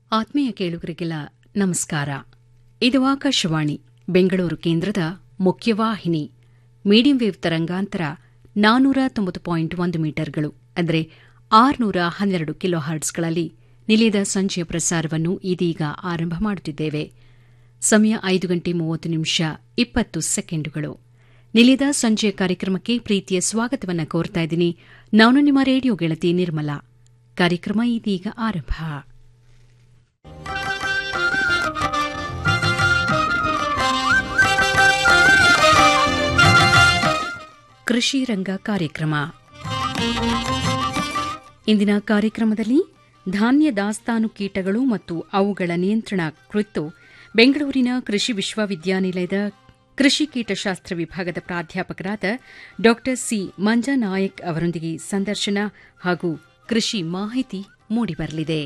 ಆತ್ಮೀಯ ಕೇಳುಗರಿಗೆಲ್ಲ ನಮಸ್ಕಾರ ಇದು ಆಕಾಶವಾಣಿ ಬೆಂಗಳೂರು ಕೇಂದ್ರದ ಮುಖ್ಯವಾಹಿನಿ ಮೀಡಿಯಂ ವೇವ್ ತರಂಗಾಂತರ ನಾನೂರ ತೊಂಬತ್ತು ಪಾಯಿಂಟ್ ಒಂದು ಮೀಟರ್ಗಳು ಅಂದರೆ ಆರುನೂರ ಹನ್ನೆರಡು ಕಿಲೋ ಹರ್ಟ್ಸ್ಗಳಲ್ಲಿ ನಿಲಿಯದ ಸಂಜೆಯ ಪ್ರಸಾರವನ್ನು ಇದೀಗ ಆರಂಭ ಮಾಡುತ್ತಿದ್ದೇವೆ ಸಮಯ ಐದು ಗಂಟೆ ಮೂವತ್ತು ನಿಮಿಷ ಇಪ್ಪತ್ತು ಸೆಕೆಂಡುಗಳು ನಿಲಿಯದ ಸಂಜೆಯ ಕಾರ್ಯಕ್ರಮಕ್ಕೆ ಪ್ರೀತಿಯ ಸ್ವಾಗತವನ್ನು ಕೋರ್ತಾ ಇದ್ದೀನಿ ನಾನು ನಿಮ್ಮ ರೇಡಿಯೋ ಗೆಳತಿ ನಿರ್ಮಲಾ ಕಾರ್ಯಕ್ರಮ ಇದೀಗ ಆರಂಭ ಕೃಷಿ ರಂಗ ಕಾರ್ಯಕ್ರಮ ಇಂದಿನ ಕಾರ್ಯಕ್ರಮದಲ್ಲಿ ಧಾನ್ಯ ದಾಸ್ತಾನು ಕೀಟಗಳು ಮತ್ತು ಅವುಗಳ ನಿಯಂತ್ರಣ ಕುರಿತು ಬೆಂಗಳೂರಿನ ಕೃಷಿ ವಿಶ್ವವಿದ್ಯಾನಿಲಯದ ಕೃಷಿ ಕೀಟಶಾಸ್ತ್ರ ವಿಭಾಗದ ಪ್ರಾಧ್ಯಾಪಕರಾದ ಡಾ ಸಿ ಮಂಜಾನಾಯಕ್ ಅವರೊಂದಿಗೆ ಸಂದರ್ಶನ ಹಾಗೂ ಕೃಷಿ ಮಾಹಿತಿ ಮೂಡಿಬರಲಿದೆ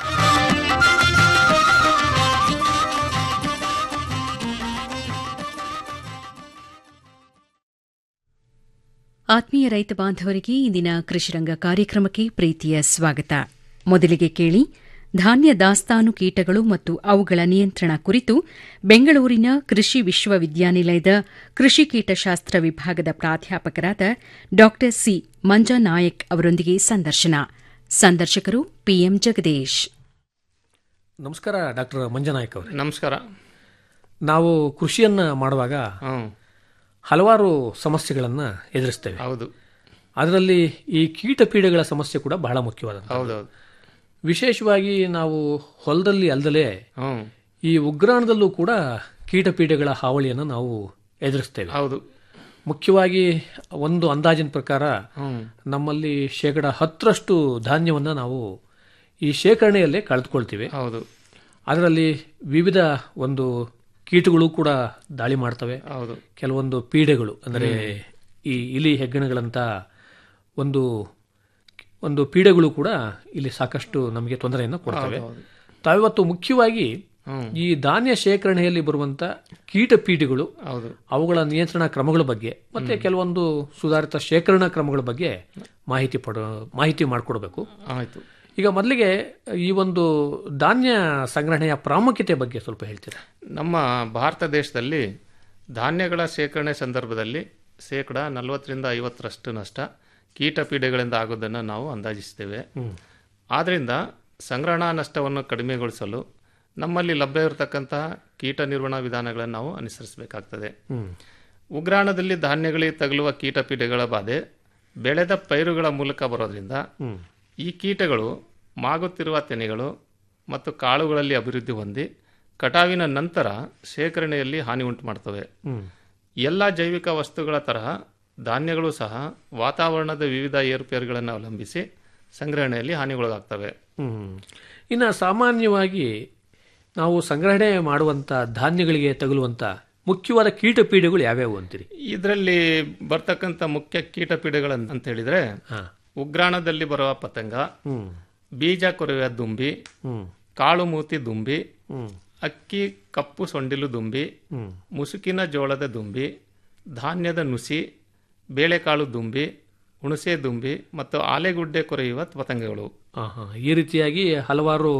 ಆತ್ಮೀಯ ರೈತ ಬಾಂಧವರಿಗೆ ಇಂದಿನ ಕೃಷಿರಂಗ ಕಾರ್ಯಕ್ರಮಕ್ಕೆ ಪ್ರೀತಿಯ ಸ್ವಾಗತ ಮೊದಲಿಗೆ ಕೇಳಿ ಧಾನ್ಯ ದಾಸ್ತಾನು ಕೀಟಗಳು ಮತ್ತು ಅವುಗಳ ನಿಯಂತ್ರಣ ಕುರಿತು ಬೆಂಗಳೂರಿನ ಕೃಷಿ ವಿಶ್ವವಿದ್ಯಾನಿಲಯದ ಕೃಷಿ ಕೀಟಶಾಸ್ತ್ರ ವಿಭಾಗದ ಪ್ರಾಧ್ಯಾಪಕರಾದ ಡಾ ಸಿ ಮಂಜಾನಾಯಕ್ ಅವರೊಂದಿಗೆ ಸಂದರ್ಶನ ಸಂದರ್ಶಕರು ಪಿಎಂ ಜಗದೀಶ್ ನಮಸ್ಕಾರ ಡಾಕ್ಟರ್ ಮಂಜನಾಯಕ್ ಅವರೇ ನಮಸ್ಕಾರ ನಾವು ಕೃಷಿಯನ್ನ ಮಾಡುವಾಗ ಹ್ಮ್ ಹಲವಾರು ಸಮಸ್ಯೆಗಳನ್ನು ಎದುರಿಸ್ತೇವೆ ಹೌದು ಅದರಲ್ಲಿ ಈ ಕೀಟ ಪೀಡೆಗಳ ಸಮಸ್ಯೆ ಕೂಡ ಬಹಳ ಮುಖ್ಯವಾದ ಹೌದೌದು ವಿಶೇಷವಾಗಿ ನಾವು ಹೊಲದಲ್ಲಿ ಅಲ್ದಲೇ ಹ್ಮ್ ಈ ಉಗ್ರಾಣದಲ್ಲೂ ಕೂಡ ಕೀಟ ಪೀಡೆಗಳ ಹಾವಳಿಯನ್ನು ನಾವು ಎದುರಿಸ್ತೇವೆ ಹೌದು ಮುಖ್ಯವಾಗಿ ಒಂದು ಅಂದಾಜಿನ ಪ್ರಕಾರ ಹ್ಮ್ ನಮ್ಮಲ್ಲಿ ಶೇಕಡ ಹತ್ತರಷ್ಟು ಧಾನ್ಯವನ್ನು ನಾವು ಈ ಶೇಖರಣೆಯಲ್ಲೇ ಕಳೆದುಕೊಳ್ತೀವಿ ಹೌದು ಅದರಲ್ಲಿ ವಿವಿಧ ಒಂದು ಕೀಟಗಳು ಕೂಡ ದಾಳಿ ಮಾಡ್ತವೆ ಹೌದು ಕೆಲವೊಂದು ಪೀಡೆಗಳು ಅಂದರೆ ಈ ಇಲಿ ಹೆಗ್ಗಣಗಳಂತ ಒಂದು ಒಂದು ಪೀಡೆಗಳು ಕೂಡ ಇಲ್ಲಿ ಸಾಕಷ್ಟು ನಮಗೆ ತೊಂದರೆಯನ್ನು ಕೊಡ್ತವೆ ಹೌದು. ತಾವಿವತ್ತು ಮುಖ್ಯವಾಗಿ ಹ್ಮ್ ಈ ಧಾನ್ಯ ಶೇಖರಣೆಯಲ್ಲಿ ಬರುವಂತ ಕೀಟ ಪೀಡೆಗಳು ಹೌದು ಅವುಗಳ ನಿಯಂತ್ರಣ ಕ್ರಮಗಳ ಬಗ್ಗೆ ಮತ್ತೆ ಕೆಲವೊಂದು ಸುಧಾರಿತ ಶೇಖರಣಾ ಕ್ರಮಗಳ ಬಗ್ಗೆ ಮಾಹಿತಿ ಪಡ ಮಾಹಿತಿ ಮಾಡಿಕೊಡ್ಬೇಕು ಆಯ್ತು ಈಗ ಮೊದಲಿಗೆ ಈ ಒಂದು ಧಾನ್ಯ ಸಂಗ್ರಹಣೆಯ ಪ್ರಾಮುಖ್ಯತೆ ಬಗ್ಗೆ ಸ್ವಲ್ಪ ಹೇಳ್ತೀರಾ ನಮ್ಮ ಭಾರತ ದೇಶದಲ್ಲಿ ಧಾನ್ಯಗಳ ಶೇಖರಣೆ ಸಂದರ್ಭದಲ್ಲಿ ಶೇಕಡ ನಲವತ್ತರಿಂದ ಐವತ್ತರಷ್ಟು ನಷ್ಟ ಕೀಟ ಪೀಡೆಗಳಿಂದ ಆಗೋದನ್ನು ನಾವು ಅಂದಾಜಿಸ್ತೇವೆ ಆದ್ದರಿಂದ ಸಂಗ್ರಹಣಾ ನಷ್ಟವನ್ನು ಕಡಿಮೆಗೊಳಿಸಲು ನಮ್ಮಲ್ಲಿ ಲಭ್ಯವಿರತಕ್ಕಂತಹ ಕೀಟ ನಿರ್ವಹಣಾ ವಿಧಾನಗಳನ್ನು ನಾವು ಅನುಸರಿಸಬೇಕಾಗ್ತದೆ ಉಗ್ರಾಣದಲ್ಲಿ ಧಾನ್ಯಗಳಿಗೆ ತಗುಲುವ ಕೀಟ ಪೀಡೆಗಳ ಬಾಧೆ ಬೆಳೆದ ಪೈರುಗಳ ಮೂಲಕ ಬರೋದ್ರಿಂದ ಈ ಕೀಟಗಳು ಮಾಗುತ್ತಿರುವ ತೆನೆಗಳು ಮತ್ತು ಕಾಳುಗಳಲ್ಲಿ ಅಭಿವೃದ್ಧಿ ಹೊಂದಿ ಕಟಾವಿನ ನಂತರ ಶೇಖರಣೆಯಲ್ಲಿ ಹಾನಿ ಉಂಟು ಮಾಡ್ತವೆ ಎಲ್ಲ ಜೈವಿಕ ವಸ್ತುಗಳ ತರಹ ಧಾನ್ಯಗಳು ಸಹ ವಾತಾವರಣದ ವಿವಿಧ ಏರುಪೇರುಗಳನ್ನು ಅವಲಂಬಿಸಿ ಸಂಗ್ರಹಣೆಯಲ್ಲಿ ಹಾನಿಗೊಳಗಾಗ್ತವೆ ಹ್ಮ್ ಇನ್ನು ಸಾಮಾನ್ಯವಾಗಿ ನಾವು ಸಂಗ್ರಹಣೆ ಮಾಡುವಂತ ಧಾನ್ಯಗಳಿಗೆ ತಗುಲುವಂತ ಮುಖ್ಯವಾದ ಕೀಟ ಪೀಡೆಗಳು ಯಾವ್ಯಾವು ಅಂತೀರಿ ಇದರಲ್ಲಿ ಬರ್ತಕ್ಕಂಥ ಮುಖ್ಯ ಕೀಟ ಪೀಡೆಗಳು ಅಂತ ಹೇಳಿದ್ರೆ ಹಾ ಉಗ್ರಾಣದಲ್ಲಿ ಬರುವ ಪತಂಗ ಹ್ಮ್ ಬೀಜ ಕೊರೆಯುವ ದುಂಬಿ ಹ್ಮ್ ಕಾಳು ಮೂತಿ ದುಂಬಿ ಹ್ಮ್ ಅಕ್ಕಿ ಕಪ್ಪು ಸೊಂಡಿಲು ದುಂಬಿ ಹ್ಮ್ ಮುಸುಕಿನ ಜೋಳದ ದುಂಬಿ ಧಾನ್ಯದ ನುಸಿ ಬೇಳೆಕಾಳು ದುಂಬಿ ಹುಣಸೆ ದುಂಬಿ ಮತ್ತು ಆಲೆಗುಡ್ಡೆ ಕೊರೆಯುವ ಪತಂಗಗಳು ಆಹಾ. ಈ ರೀತಿಯಾಗಿ ಹಲವಾರು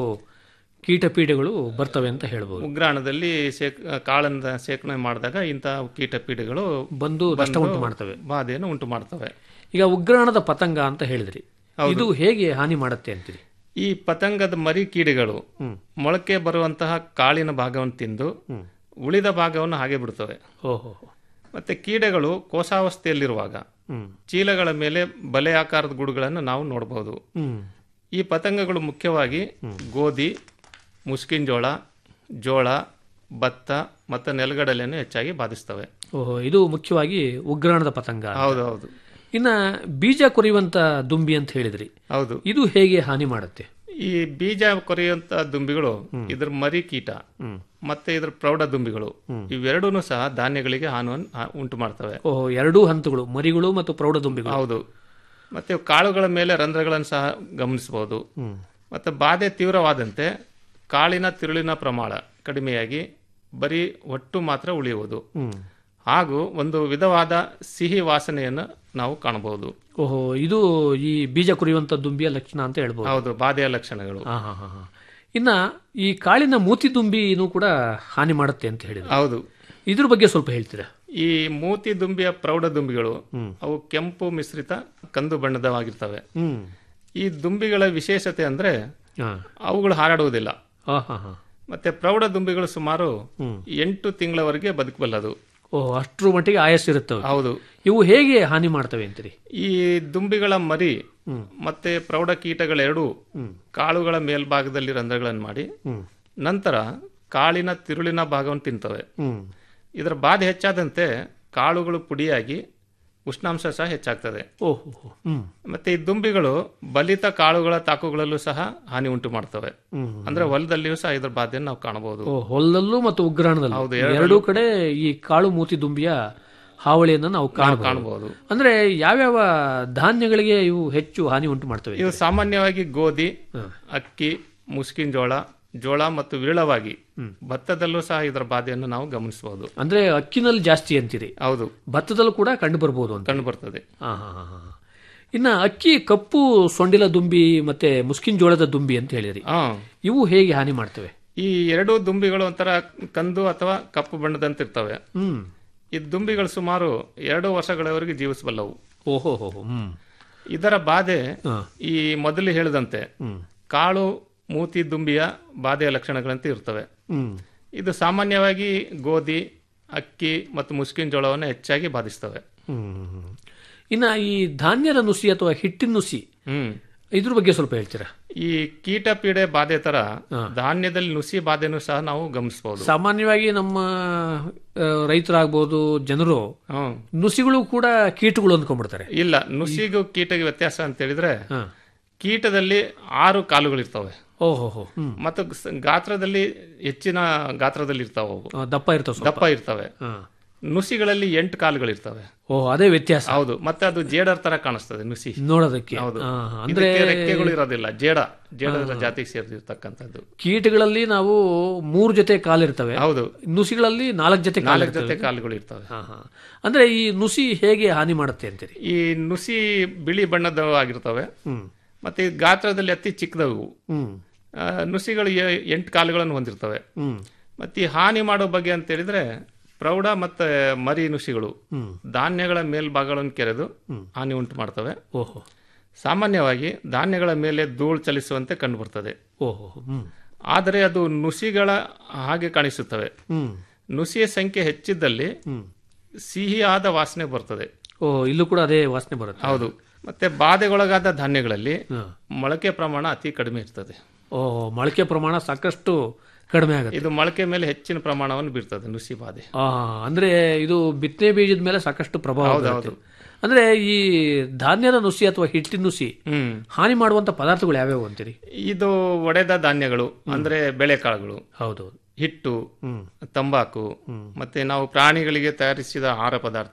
ಕೀಟ ಪೀಡೆಗಳು ಬರ್ತವೆ ಅಂತ ಹೇಳ್ಬೋದು ಉಗ್ರಾಣದಲ್ಲಿ ಶೇಕ್ ಕಾಳನ್ನ ಶೇಖರಣೆ ಮಾಡಿದಾಗ ಇಂತಹ ಕೀಟ ಪೀಡೆಗಳು ಬಂದು ನಷ್ಟ ಉಂಟು ಮಾಡ್ತವೆ ಬಾಧೆಯನ್ನು ಉಂಟು ಮಾಡ್ತವೆ ಈಗ ಉಗ್ರಾಣದ ಪತಂಗ ಅಂತ ಹೇಳಿದ್ರಿ ಇದು ಹೇಗೆ ಹಾನಿ ಮಾಡುತ್ತೆ ಅಂತೀರಿ ಈ ಪತಂಗದ ಮರಿ ಕೀಡೆಗಳು ಮೊಳಕೆ ಬರುವಂತಹ ಕಾಳಿನ ಭಾಗವನ್ನು ತಿಂದು ಉಳಿದ ಭಾಗವನ್ನು ಹಾಗೆ ಬಿಡ್ತವೆ ಓಹೋ ಮತ್ತೆ ಕೀಡೆಗಳು ಕೋಶಾವಸ್ಥೆಯಲ್ಲಿರುವಾಗ ಹ್ಮ್ ಚೀಲಗಳ ಮೇಲೆ ಬಲೆ ಆಕಾರದ ಗೂಡುಗಳನ್ನು ನಾವು ನೋಡಬಹುದು ಹ್ಮ್ ಈ ಪತಂಗಗಳು ಮುಖ್ಯವಾಗಿ ಗೋಧಿ ಮುಸ್ಕಿನ ಜೋಳ ಜೋಳ ಭತ್ತ ಮತ್ತು ನೆಲಗಡಲೆಯನ್ನು ಹೆಚ್ಚಾಗಿ ಬಾಧಿಸ್ತವೆ ಓಹೋ ಇದು ಮುಖ್ಯವಾಗಿ ಉಗ್ರಾಣದ ಪತಂಗ ಹೌದು ಹೌದು ಇನ್ನ ಬೀಜ ಕೊರೆಯುವಂತ ದುಂಬಿ ಅಂತ ಹೇಳಿದ್ರಿ ಹೌದು ಇದು ಹೇಗೆ ಹಾನಿ ಮಾಡುತ್ತೆ ಈ ಬೀಜ ಕೊರೆಯುವಂತ ದುಂಬಿಗಳು ಇದ್ರ ಮರಿ ಕೀಟ ಮತ್ತೆ ಇದ್ರ ಪ್ರೌಢ ದುಂಬಿಗಳು ಇವೆರಡೂ ಸಹ ಧಾನ್ಯಗಳಿಗೆ ಹಾನಿಯನ್ನು ಹಾ- ಉಂಟು ಮಾಡ್ತವೆ ಓಹೋ ಎರಡೂ ಹಂತಗಳು ಮರಿಗಳು ಮತ್ತು ಪ್ರೌಢ ದುಂಬಿಗಳು ಹೌದು ಮತ್ತೆ ಕಾಳುಗಳ ಮೇಲೆ ರಂಧ್ರಗಳನ್ನು ಸಹ ಗಮನಿಸಬಹುದು ಮತ್ತೆ ಬಾಧೆ ತೀವ್ರವಾದಂತೆ ಕಾಳಿನ ತಿರುಳಿನ ಪ್ರಮಾಣ ಕಡಿಮೆಯಾಗಿ ಬರೀ ಒಟ್ಟು ಮಾತ್ರ ಉಳಿಯುವುದು ಹ್ಮ್ ಹಾಗೂ ಒಂದು ವಿಧವಾದ ಸಿಹಿ ವಾಸನೆಯನ್ನು ನಾವು ಕಾಣಬಹುದು ಓಹೋ ಇದು ಈ ಬೀಜ ಕುರಿಯುವಂತ ದುಂಬಿಯ ಲಕ್ಷಣ ಅಂತ ಹೇಳ್ಬೋದು ಹೌದು ಬಾಧೆಯ ಲಕ್ಷಣಗಳು ಹಾ ಹಾ ಹಾ ಹಾ ಇನ್ನ ಈ ಕಾಳಿನ ಮೂತಿ ದುಂಬಿನೂ ಕೂಡ ಹಾನಿ ಮಾಡುತ್ತೆ ಅಂತ ಹೇಳಿದ್ರು ಹೌದು ಇದ್ರ ಬಗ್ಗೆ ಸ್ವಲ್ಪ ಹೇಳ್ತೀರಾ ಈ ಮೂತಿ ದುಂಬಿಯ ಪ್ರೌಢ ದುಂಬಿಗಳು ಅವು ಕೆಂಪು ಮಿಶ್ರಿತ ಕಂದು ಬಣ್ಣದವಾಗಿರ್ತವೆ ಹ್ಮ್ ಈ ದುಂಬಿಗಳ ವಿಶೇಷತೆ ಅಂದ್ರೆ ಹಾ ಅವುಗಳು ಹಾರಾಡುವುದಿಲ್ಲ ಹಾ ಹಾ ಹಾ ಮತ್ತೆ ಪ್ರೌಢ ದುಂಬಿಗಳು ಸುಮಾರು ಎಂಟು ತಿಂಗಳವರೆಗೆ ಬದುಕಬಲ್ಲದು ಓ ಅಷ್ಟ್ರ ಮಟ್ಟಿಗೆ ಆಯಸ್ ಇರುತ್ತವೆ ಹೌದು ಇವು ಹೇಗೆ ಹಾನಿ ಮಾಡ್ತವೆ ಅಂತೀರಿ ಈ ದುಂಬಿಗಳ ಮರಿ ಮತ್ತೆ ಪ್ರೌಢ ಕೀಟಗಳೆರಡೂ ಕಾಳುಗಳ ಮೇಲ್ಭಾಗದಲ್ಲಿ ರಂಧ್ರಗಳನ್ನು ಮಾಡಿ ನಂತರ ಕಾಳಿನ ತಿರುಳಿನ ಭಾಗವನ್ನು ತಿಂತವೆ ಹ್ಮ್ ಇದರ ಬಾಧೆ ಹೆಚ್ಚಾದಂತೆ ಕಾಳುಗಳು ಪುಡಿಯಾಗಿ ಉಷ್ಣಾಂಶ ಸಹ ಹೆಚ್ಚಾಗ್ತದೆ ಓಹೋ ಹ್ಮ್ ಮತ್ತೆ ಈ ದುಂಬಿಗಳು ಬಲಿತ ಕಾಳುಗಳ ತಾಕುಗಳಲ್ಲೂ ಸಹ ಹಾನಿ ಉಂಟು ಮಾಡ್ತವೆ ಅಂದ್ರೆ ಹೊಲದಲ್ಲಿಯೂ ಸಹ ಇದರ ಬಾಧೆಯನ್ನು ನಾವು ಕಾಣಬಹುದು ಓ ಹೊಲದಲ್ಲೂ ಮತ್ತು ಉಗ್ರಾಣದಲ್ಲೂ ಹೌದು, ಎರಡೂ ಕಡೆ ಈ ಕಾಳು ಮೂತಿ ದುಂಬಿಯ ಹಾವಳಿಯನ್ನು ನಾವು ಕಾಣಬಹುದು ಕಾಣಬಹುದು ಅಂದ್ರೆ ಯಾವ್ಯಾವ ಧಾನ್ಯಗಳಿಗೆ ಇವು ಹೆಚ್ಚು ಹಾನಿ ಉಂಟು ಮಾಡ್ತವೆ ಇವು ಸಾಮಾನ್ಯವಾಗಿ ಗೋಧಿ ಅಕ್ಕಿ ಮುಸ್ಕಿನ ಜೋಳ ಜೋಳ ಮತ್ತು ವಿರಳವಾಗಿ ಭತ್ತದಲ್ಲೂ ಸಹ ಇದರ ಬಾಧೆಯನ್ನು ನಾವು ಗಮನಿಸಬಹುದು ಅಂದ್ರೆ ಅಕ್ಕಿನಲ್ಲಿ ಜಾಸ್ತಿ ಅಂತೀರಿ ಹೌದು ಭತ್ತದಲ್ಲೂ ಕೂಡ ಕಂಡು ಬರ್ಬೋದು ಅಂತ ಕಂಡು ಬರ್ತದೆ ಹಾ ಹಾ ಹಾ ಹಾ. ಇನ್ನ ಅಕ್ಕಿ ಕಪ್ಪು ಸೊಂಡಿಲ ದುಂಬಿ ಮತ್ತೆ ಮುಸ್ಕಿನ್ ಜೋಳದ ದುಂಬಿ ಅಂತ ಹೇಳಿರಿ ಹಾ ಇವು ಹೇಗೆ ಹಾನಿ ಮಾಡ್ತವೆ ಈ ಎರಡೂ ದುಂಬಿಗಳು ಒಂಥರ ಕಂದು ಅಥವಾ ಕಪ್ಪು ಬಣ್ಣದಂತಿರ್ತವೆ ಹ್ಮ್ ಈ ದುಂಬಿಗಳು ಸುಮಾರು ಎರಡು ವರ್ಷಗಳವರೆಗೆ ಜೀವಿಸಬಲ್ಲವು ಓಹೋ ಹೋ ಹೋ. ಹ್ಮ್ ಇದರ ಬಾಧೆ ಹಾ. ಈ ಮೊದಲು ಹೇಳಿದಂತೆ ಕಾಳು ಮೂತಿ ದುಂಬಿಯ ಬಾಧೆಯ ಲಕ್ಷಣಗಳಂತೆ ಇರ್ತವೆ ಹ್ಮ್ ಇದು ಸಾಮಾನ್ಯವಾಗಿ ಗೋಧಿ ಅಕ್ಕಿ ಮತ್ತು ಮುಸ್ಕಿನ ಜೋಳವನ್ನು ಹೆಚ್ಚಾಗಿ ಬಾಧಿಸ್ತವೆ ಹ್ಮ್ ಇನ್ನ ಈ ಧಾನ್ಯದ ನುಸಿ ಅಥವಾ ಹಿಟ್ಟಿನ ನುಸಿ ಹ್ಮ್ ಇದ್ರ ಬಗ್ಗೆ ಸ್ವಲ್ಪ ಹೇಳ್ತೀರಾ ಈ ಕೀಟ ಪೀಡೆ ಬಾಧೆ ತರ ಧಾನ್ಯದಲ್ಲಿ ನುಸಿ ಬಾಧೆನೂ ಸಹ ನಾವು ಗಮನಿಸಬಹುದು ಸಾಮಾನ್ಯವಾಗಿ ನಮ್ಮ ಆ, ರೈತರಾಗ್ಬೋದು ಜನರು ಹ್ಮ್ ನುಸಿಗಳು ಕೂಡ ಕೀಟಗಳು ಅಂದ್ಕೊಂಡ್ಬಿಡ್ತಾರೆ ಇಲ್ಲ ನುಸಿಗೂ ಕೀಟಗೆ ವ್ಯತ್ಯಾಸ ಅಂತ ಹೇಳಿದ್ರೆ ಹಾ. ಕೀಟದಲ್ಲಿ ಆರು ಕಾಲುಗಳಿರ್ತವೆ ಓಹೋ ಹೋ ಹ್ಮ್ ಮತ್ತು ಸ- ಗಾತ್ರದಲ್ಲಿ ಹೆಚ್ಚಿನ ಗಾತ್ರದಲ್ಲಿ ಇರ್ತಾವೆ ಅವು ಆ, ದಪ್ಪ ಇರ್ತಾವ ಸ್ವಲ್ಪ ದಪ್ಪ ಇರ್ತವೆ ಹಾ. ನುಸಿಗಳಲ್ಲಿ ಎಂಟು ಕಾಲುಗಳಿರ್ತವೆ ಓ ಅದೇ ವ್ಯತ್ಯಾಸ ಹೌದು ಮತ್ತೆ ಅದು ಜೇಡರ್ ತರ ಕಾಣಿಸ್ತದೆ ನುಸಿ ನೋಡೋದಕ್ಕೆ ಹೌದು ಆ, ಅಂದ್ರೆ ಇದಕ್ಕೆ ರೆಕ್ಕೆಗಳು ಇರೋದಿಲ್ಲ ಜೇಡ ಜೇಡದ ಜಾತಿಗೆ ಸೇರಿರ್ತಕ್ಕಂಥದ್ದು ಕೀಟಗಳಲ್ಲಿ ನಾವು ಮೂರು ಜೊತೆ ಕಾಲಿರ್ತವೆ ಹೌದು ನುಸಿಗಳಲ್ಲಿ ನಾಲ್ಕು ಜೊತೆ ಕಾಲು ನಾಲ್ಕು ಜೊತೆ ಕಾಲುಗಳು ಇರ್ತವೆ ಹಾ, ಹಾ. ಅಂದ್ರೆ ಈ ನುಸಿ ಹೇಗೆ ಹಾನಿ ಮಾಡುತ್ತೆ ಅಂತೀರಿ ಈ ನುಸಿ ಬಿಳಿ ಬಣ್ಣದ ಆಗಿರ್ತವೆ ಹ್ಮ್ ಮತ್ತೆ ಈ ಗಾತ್ರದಲ್ಲಿ ಅತಿ ಚಿಕ್ಕದವು ಹ್ಮ್ ಆ, ನುಸಿಗಳು ಎ- ಎಂಟು ಕಾಲುಗಳನ್ನು ಹೊಂದಿರ್ತವೆ ಹ್ಮ್ ಮತ್ತೆ ಈ ಹಾನಿ ಮಾಡೋ ಬಗ್ಗೆ ಅಂತ ಹೇಳಿದ್ರೆ ಪ್ರೌಢ ಮತ್ತೆ ಮರಿ ನುಸಿಗಳು ಧಾನ್ಯಗಳ ಮೇಲ್ಭಾಗಗಳನ್ನು ಕೆರೆದು ಹಾನಿ ಉಂಟು ಮಾಡ್ತವೆ ಓಹೋ ಸಾಮಾನ್ಯವಾಗಿ ಧಾನ್ಯಗಳ ಮೇಲೆ ಧೂಳು ಚಲಿಸುವಂತೆ ಕಂಡುಬರ್ತದೆ ಓಹೋ ಹ್ಮ್ ಆದರೆ ಅದು ನುಸಿಗಳ ಹಾಗೆ ಕಾಣಿಸುತ್ತವೆ ಹ್ಮ್ ನುಸಿಯ ಸಂಖ್ಯೆ ಹೆಚ್ಚಿದ್ದಲ್ಲಿ ಸಿಹಿಯಾದ ವಾಸನೆ ಬರ್ತದೆ ಓ ಇಲ್ಲೂ ಕೂಡ ಅದೇ ವಾಸನೆ ಬರುತ್ತೆ ಹೌದು ಮತ್ತೆ ಬಾಧೆಗೊಳಗಾದ ಧಾನ್ಯಗಳಲ್ಲಿ ಹಾ. ಮೊಳಕೆ ಪ್ರಮಾಣ ಅತಿ ಕಡಿಮೆ ಇರ್ತದೆ ಓ ಮೊಳಕೆ ಪ್ರಮಾಣ ಸಾಕಷ್ಟು ಕಡಿಮೆ ಆಗುತ್ತೆ ಇದು ಮೊಳಕೆ ಮೇಲೆ ಹೆಚ್ಚಿನ ಪ್ರಮಾಣವನ್ನು ಬೀರ್ತದೆ ನುಸಿ ಬಾಧೆ ಆ, ಅಂದ್ರೆ ಇದು ಬಿತ್ತನೆ ಬೀಜದ ಮೇಲೆ ಸಾಕಷ್ಟು ಪ್ರಭಾವ ಬೀರುತ್ತೆ. ಅಂದ್ರೆ ಈ ಧಾನ್ಯದ ನುಸಿ ಅಥವಾ ಹಿಟ್ಟಿನ ನುಸಿ ಹ್ಮ್ ಹಾನಿ ಮಾಡುವಂತ ಪದಾರ್ಥಗಳು ಯಾವ್ಯಾವು ಅಂತೀರಿ ಇದು ಒಡೆದ ಧಾನ್ಯಗಳು ಅಂದ್ರೆ ಬೇಳೆಕಾಳುಗಳು ಹೌದೌದು ಹಿಟ್ಟು ತಂಬಾಕು ಮತ್ತೆ ನಾವು ಪ್ರಾಣಿಗಳಿಗೆ ತಯಾರಿಸಿದ ಆಹಾರ ಪದಾರ್ಥ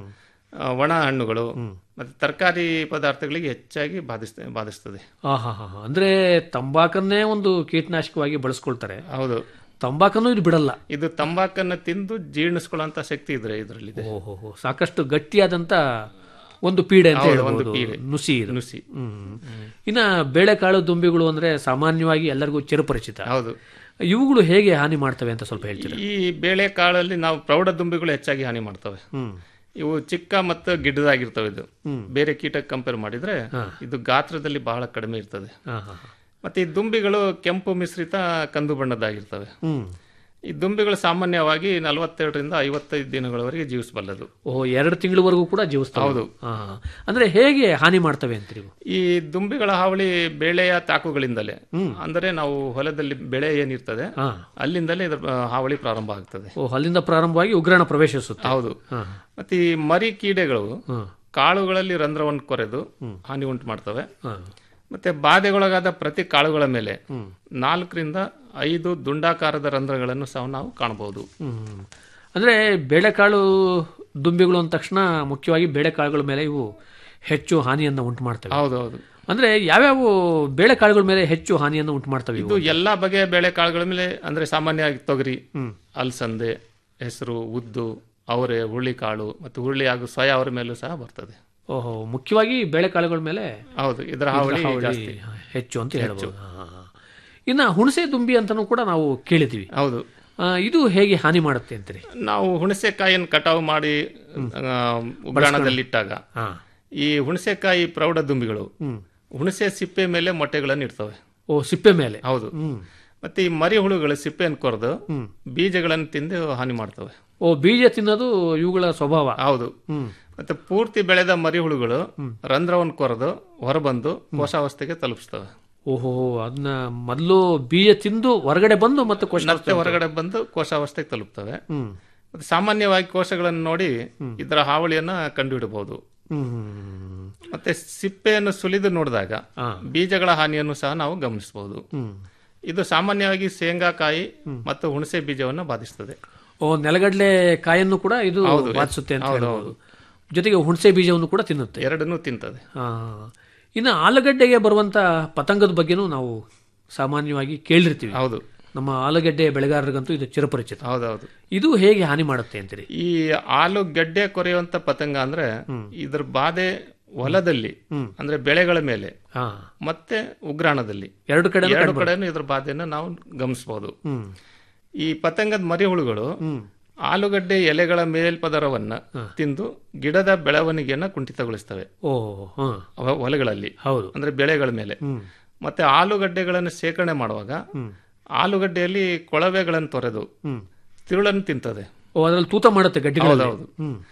ಆ, ಒಣ ಹಣ್ಣುಗಳು ಮತ್ತೆ ತರಕಾರಿ ಪದಾರ್ಥಗಳಿಗೆ ಹೆಚ್ಚಾಗಿ ಬಾಧಿಸ್ತ ಬಾಧಿಸ್ತದೆ ಆ ಹಾ ಹಾ ಹಾ. ಅಂದ್ರೆ ತಂಬಾಕನ್ನೇ ಒಂದು ಕೀಟನಾಶಕವಾಗಿ ಬಳಸ್ಕೊಳ್ತಾರೆ ಹೌದು ತಂಬಾಕನ್ನು ಇದು ಬಿಡಲ್ಲ ಇದು ತಂಬಾಕನ್ನ ತಿಂದು ಜೀರ್ಣಿಸ್ಕೊಳ್ಳುವಂತ ಶಕ್ತಿ ಇದ್ರೆ ಇದರಲ್ಲಿದೆ ಓಹೋ ಸಾಕಷ್ಟು ಗಟ್ಟಿಯಾದಂತ ಒಂದು ಪೀಡೆ ಅಂತ ಹೌದು, ಒಂದು ಹೇಳ್ಬೋದು ಪೀಡೆ. ನುಸಿ ಇದು ನುಸಿ ಹ್ಮ್. ಇನ್ನ ಬೇಳೆಕಾಳು ದುಂಬಿಗಳು ಅಂದ್ರೆ ಸಾಮಾನ್ಯವಾಗಿ ಎಲ್ಲರಿಗೂ ಚಿರಪರಿಚಿತ ಹೌದು ಇವುಗಳು ಹೇಗೆ ಹಾನಿ ಮಾಡ್ತವೆ ಅಂತ ಸ್ವಲ್ಪ ಹೇಳ್ತೀರಾ ಈ ಬೇಳೆಕಾಳಲ್ಲಿ ನಾವು ಪ್ರೌಢ ದುಂಬಿಗಳು ಹೆಚ್ಚಾಗಿ ಹಾನಿ ಮಾಡ್ತವೆ ಹ್ಮ್ ಇವು ಚಿಕ್ಕ ಮತ್ತು ಗಿಡ್ಡದಾಗಿರ್ತವೆ ಇದು ಬೇರೆ ಕೀಟಕ್ಕೆ ಕಂಪೇರ್ ಮಾಡಿದ್ರೆ ಇದು ಗಾತ್ರದಲ್ಲಿ ಬಹಳ ಕಡಿಮೆ ಇರ್ತದೆ ಹಾ ಹಾ ಹಾ. ಮತ್ತೆ ಈ ದುಂಬಿಗಳು ಕೆಂಪು ಮಿಶ್ರಿತ ಕಂದು ಬಣ್ಣದ್ದಾಗಿರ್ತವೆ ಹ್ಮ್ ಈ ದುಂಬಿಗಳು ಸಾಮಾನ್ಯವಾಗಿ ನಲವತ್ತೆರಡರಿಂದ ಐವತ್ತೈದು ದಿನಗಳವರೆಗೆ ಜೀವಿಸಬಲ್ಲದು ಓಹೋ ಎರಡು ತಿಂಗಳವರೆಗೂ ಕೂಡ ಜೀವಿಸ್ತಾವೆ ಹೌದು. ಹಾ, ಹಾ. ಅಂದ್ರೆ ಹೇಗೆ ಹಾನಿ ಮಾಡ್ತವೆ ಅಂತೀರಿ ಇವು? ಈ ದುಂಬಿಗಳ ಹಾವಳಿ ಬೆಳೆಯ ತಾಕುಗಳಿಂದಲೇ ಅಂದರೆ ನಾವು ಹೊಲದಲ್ಲಿ ಬೆಳೆ ಏನಿರ್ತದೆ ಹಾ ಅಲ್ಲಿಂದಲೇ ಇದರ ಆ, ಹಾವಳಿ ಪ್ರಾರಂಭ ಆಗ್ತದೆ ಓ ಅಲ್ಲಿಂದ ಪ್ರಾರಂಭವಾಗಿ ಉಗ್ರಾಣ ಪ್ರವೇಶಿಸುತ್ತೆ ಹೌದು ಹಾ ಮತ್ತೆ ಈ ಮರಿ ಕೀಡೆಗಳು ಹಾ ಕಾಳುಗಳಲ್ಲಿ ರಂಧ್ರವನ್ನು ಕೊರೆದು ಹಾನಿ ಉಂಟು ಮಾಡ್ತವೆ ಹಾ ಮತ್ತೆ ಬಾಧೆಗೊಳಗಾದ ಪ್ರತಿ ಕಾಳುಗಳ ಮೇಲೆ ನಾಲ್ಕರಿಂದ ಐದು ದುಂಡಾಕಾರದ ರಂಧ್ರಗಳನ್ನು ಸಹ ನಾವು ಕಾಣಬಹುದು ಹ್ಮ್. ಅಂದ್ರೆ ಬೇಳೆಕಾಳು ದುಂಬಿಗಳು ಅಂದ ತಕ್ಷಣ ಮುಖ್ಯವಾಗಿ ಬೇಳೆಕಾಳುಗಳ ಮೇಲೆ ಇವು ಹೆಚ್ಚು ಹಾನಿಯನ್ನು ಉಂಟು ಮಾಡ್ತವೆ ಹೌದು ಹೌದು ಅಂದ್ರೆ ಯಾವ್ಯಾವ ಬೇಳೆಕಾಳುಗಳ ಮೇಲೆ ಹೆಚ್ಚು ಹಾನಿಯನ್ನು ಉಂಟು ಮಾಡ್ತವೆ ಇವು ಇದು ಎಲ್ಲಾ ಬಗೆಯ ಬೇಳೆ ಕಾಳುಗಳ ಮೇಲೆ ಅಂದ್ರೆ ಸಾಮಾನ್ಯವಾಗಿ ತೊಗರಿ ಅಲಸಂದೆ ಹೆಸರು ಉದ್ದು ಅವರೆ ಹುರುಳಿಕಾಳು ಮತ್ತು ಹುರುಳಿ ಹಾಗೂ ಸೋಯಾ ಅವರ ಮೇಲೂ ಸಹ ಬರ್ತದೆ ಓಹೋ ಮುಖ್ಯವಾಗಿ ಬೇಳೆಕಾಳುಗಳ ಮೇಲೆ ಹೌದು ಇದರ ಹಾವಳಿ ಹಾವಳಿ ಜಾಸ್ತಿ ಹೆಚ್ಚು ಅಂತ ಹೇಳ್ಬೋದು ಹಾ, ಹಾ, ಹಾ. ಇನ್ನ ಹುಣಸೆ ದುಂಬಿ ಅಂತಾನೂ ಕೂಡ ನಾವು ಕೇಳಿದ್ದೀವಿ ಹೌದು ಆ, ಇದು ಹೇಗೆ ಹಾನಿ ಮಾಡುತ್ತೆ ಅಂತೀರಿ ನಾವು ಹುಣಸೆಕಾಯಿಯನ್ನು ಕಟಾವು ಮಾಡಿ ಆ, ಉಗ್ರಾಣದಲ್ಲಿಟ್ಟಾಗ ಹಾ ಈ ಹುಣಸೆಕಾಯಿ ಪ್ರೌಢ ದುಂಬಿಗಳು ಹುಣಸೆ ಸಿಪ್ಪೆ ಮೇಲೆ ಮೊಟ್ಟೆಗಳನ್ನು ಇಡ್ತವೆ ಓ ಸಿಪ್ಪೆ ಮೇಲೆ ಹೌದು ಮತ್ತೆ ಈ ಮರಿ ಹುಳುಗಳು ಸಿಪ್ಪೆಯನ್ನು ಕೊರೆದು ಬೀಜಗಳನ್ನು ತಿಂದು ಹಾನಿ ಮಾಡ್ತವೆ ಓ ಬೀಜ ತಿನ್ನೋದು ಇವುಗಳ ಸ್ವಭಾವ ಹೌದು ಮತ್ತೆ ಪೂರ್ತಿ ಬೆಳೆದ ಮರಿ ಹುಳುಗಳು ರಂಧ್ರವನ್ನು ಕೊರೆದು ಹೊರಬಂದು ಕೋಶಾವಸ್ಥೆಗೆ ತಲುಪಿಸ್ತವೆ ಓಹೋ ಅದನ್ನ ಮೊದಲು ಬೀಜ ತಿಂದು ಹೊರಗಡೆ ಬಂದು ಮತ್ತೆ ಕೋಶ ಮತ್ತೆ ಹೊರಗಡೆ ಬಂದು ಕೋಶಾವಸ್ಥೆಗೆ ತಲುಪ್ತವೆ ಮತ್ತೆ ಸಾಮಾನ್ಯವಾಗಿ ಕೋಶಗಳನ್ನು ನೋಡಿ ಇದರ ಹಾವಳಿಯನ್ನ ಕಂಡುಹಿಡಬಹುದು ಹ್ಮ್ ಮತ್ತೆ ಸಿಪ್ಪೆಯನ್ನು ಸುಲಿದು ನೋಡಿದಾಗ ಬೀಜಗಳ ಹಾನಿಯನ್ನು ಸಹ ನಾವು ಗಮನಿಸಬಹುದು ಇದು ಸಾಮಾನ್ಯವಾಗಿ ಶೇಂಗಾಕಾಯಿ ಮತ್ತು ಹುಣಸೆ ಬೀಜವನ್ನು ಬಾಧಿಸ್ತದೆ ಓ ನೆಲಗಡಲೆ ಕಾಯನ್ನು ಕೂಡ ಇದು ಹೌದು. ಬಾಧಿಸುತ್ತೆ ಅಂತ ಹೌದು, ಹೇಳ್ಬೋದು ಜೊತೆಗೆ ಹುಣಸೆ ಬೀಜವನ್ನು ಕೂಡ ತಿನ್ನುತ್ತೆ ಎರಡನ್ನೂ ತಿಂತದೆ ಆ, ಇನ್ನು ಆಲೂಗಡ್ಡೆಗೆ ಬರುವಂತ ಪತಂಗದ ಬಗ್ಗೆನೂ ನಾವು ಸಾಮಾನ್ಯವಾಗಿ ಕೇಳಿರ್ತೀವಿ ಹೌದು ನಮ್ಮ ಆಲೂಗಡ್ಡೆ ಬೆಳೆಗಾರರಿಗಂತೂ ಇದು ಚಿರಪರಿಚಿತ ಹೌದೌದು ಇದು ಹೇಗೆ ಹಾನಿ ಮಾಡುತ್ತೆ ಅಂತೀರಿ ಈ ಆಲೂಗಡ್ಡೆ ಕೊರೆಯುವಂತ ಪತಂಗ ಅಂದ್ರೆ ಇದ್ರ ಬಾಧೆ ಹೊಲದಲ್ಲಿ ಅಂದ್ರೆ ಬೆಳೆಗಳ ಮೇಲೆ ಹಾ ಮತ್ತೆ ಉಗ್ರಾಣದಲ್ಲಿ ಎರಡು ಕಡೆ ಎರಡು ಕಡೆನೂ ಇದ್ರ ಬಾಧೆಯನ್ನು ನಾವು ಗಮನಿಸಬಹುದು ಹ್ಮ್ ಈ ಪತಂಗದ ಮರಿ ಹುಳುಗಳು ಆಲೂಗಡ್ಡೆ ಎಲೆಗಳ ಮೇಲ್ಪದರವನ್ನ ತಿಂದು ಗಿಡದ ಬೆಳವಣಿಗೆಯನ್ನ ಕುಂಠಿತಗೊಳಿಸ್ತವೆ ಓ ಹಾ ಅವ- ಹೊಲಗಳಲ್ಲಿ ಹೌದು ಅಂದ್ರೆ ಬೆಳೆಗಳ ಮೇಲೆ ಮತ್ತೆ ಆಲೂಗಡ್ಡೆಗಳನ್ನು ಶೇಖರಣೆ ಮಾಡುವಾಗ ಆಲೂಗಡ್ಡೆಯಲ್ಲಿ ಕೊಳವೆಗಳನ್ನು ತೊರೆದು ತಿರುಳನ್ನು ತಿಂತದೆ ಓ ಅದ್ರಲ್ಲಿ ತೂತ ಮಾಡುತ್ತೆ ಗಡ್ಡಿಗಳಲ್ಲಿ ಹೌದೌದು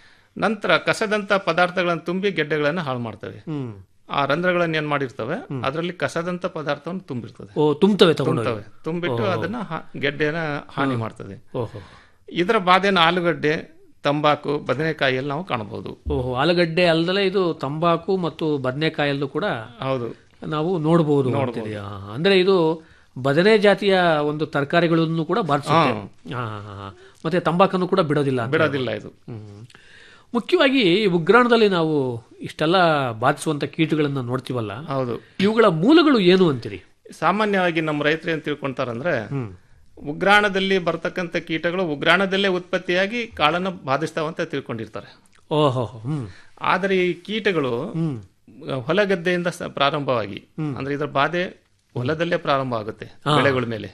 ನಂತರ ಕಸದಂತ ಪದಾರ್ಥಗಳನ್ನು ತುಂಬಿ ಗೆಡ್ಡೆಗಳನ್ನು ಹಾಳು ಮಾಡ್ತವೆ ಹ್ಮ್ ಆ ರಂಧ್ರಗಳನ್ನು ಏನ್ ಮಾಡಿರ್ತವೆ ಅದರಲ್ಲಿ ಕಸದಂತ ಪದಾರ್ಥವನ್ನು ತುಂಬಿರ್ತದೆ ಓ ತುಂಬತವೆ ತಗೊಂಡು ತುಂಬ್ತವೆ. ತುಂಬಿಟ್ಟು ಅದನ್ನ ಹಾ- ಗೆಡ್ಡೆನ ಹಾನಿ ಮಾಡ್ತದೆ ಓಹೋ ಇದರ ಬಾಧೆನ ಆಲೂಗಡ್ಡೆ ತಂಬಾಕು ಬದನೆಕಾಯಿಯಲ್ಲಿ ನಾವು ಕಾಣಬಹುದು ಓಹೋ ಆಲೂಗಡ್ಡೆ ಅಲ್ಲದಲೇ ಇದು ತಂಬಾಕು ಮತ್ತು ಬದನೆಕಾಯಲ್ಲೂ ಕೂಡ ಹೌದು ನಾವು ನೋಡಬಹುದು ಅಂತೀರಿ. ಆ, ಅಂದ್ರೆ ಇದು ಬದನೆ ಜಾತಿಯ ಒಂದು ತರಕಾರಿಗಳನ್ನು ಕೂಡ ಬಾರಿಸುತ್ತೆ ಆ, ಮತ್ತೆ ತಂಬಾಕನ್ನು ಕೂಡ ಬಿಡೋದಿಲ್ಲ ಅಂತ. ಬಿಡೋದಿಲ್ಲ ಇದು ಹ್ಮ್. ಮುಖ್ಯವಾಗಿ ಈ ಉಗ್ರಾಣದಲ್ಲಿ ನಾವು ಇಷ್ಟೆಲ್ಲ ಬಾಧಿಸುವಂತ ಕೀಟಗಳನ್ನ ನೋಡ್ತೀವಲ್ಲ ಹೌದು ಇವುಗಳ ಮೂಲಗಳು ಏನು ಅಂತೀರಿ ಸಾಮಾನ್ಯವಾಗಿ ನಮ್ಮ ರೈತರು ಏನ್ ತಿಳ್ಕೊಂತಾರಂದ್ರೆ ಉಗ್ರಾಣದಲ್ಲಿ ಬರ್ತಕ್ಕಂಥ ಕೀಟಗಳು ಉಗ್ರಾಣದಲ್ಲೇ ಉತ್ಪತ್ತಿಯಾಗಿ ಕಾಳನ್ನ ಬಾಧಿಸ್ತಾವಂತ ತಿಳ್ಕೊಂಡಿರ್ತಾರೆ ಓಹೋ ಹ್ಮ್ ಆದರೆ ಈ ಕೀಟಗಳು ಹೊಲಗದ್ದೆಯಿಂದ ಸ- ಪ್ರಾರಂಭವಾಗಿ ಅಂದ್ರೆ ಇದರ ಬಾಧೆ ಹೊಲದಲ್ಲೇ ಪ್ರಾರಂಭ ಆಗುತ್ತೆ ಬೆಳೆಗಳ ಮೇಲೆ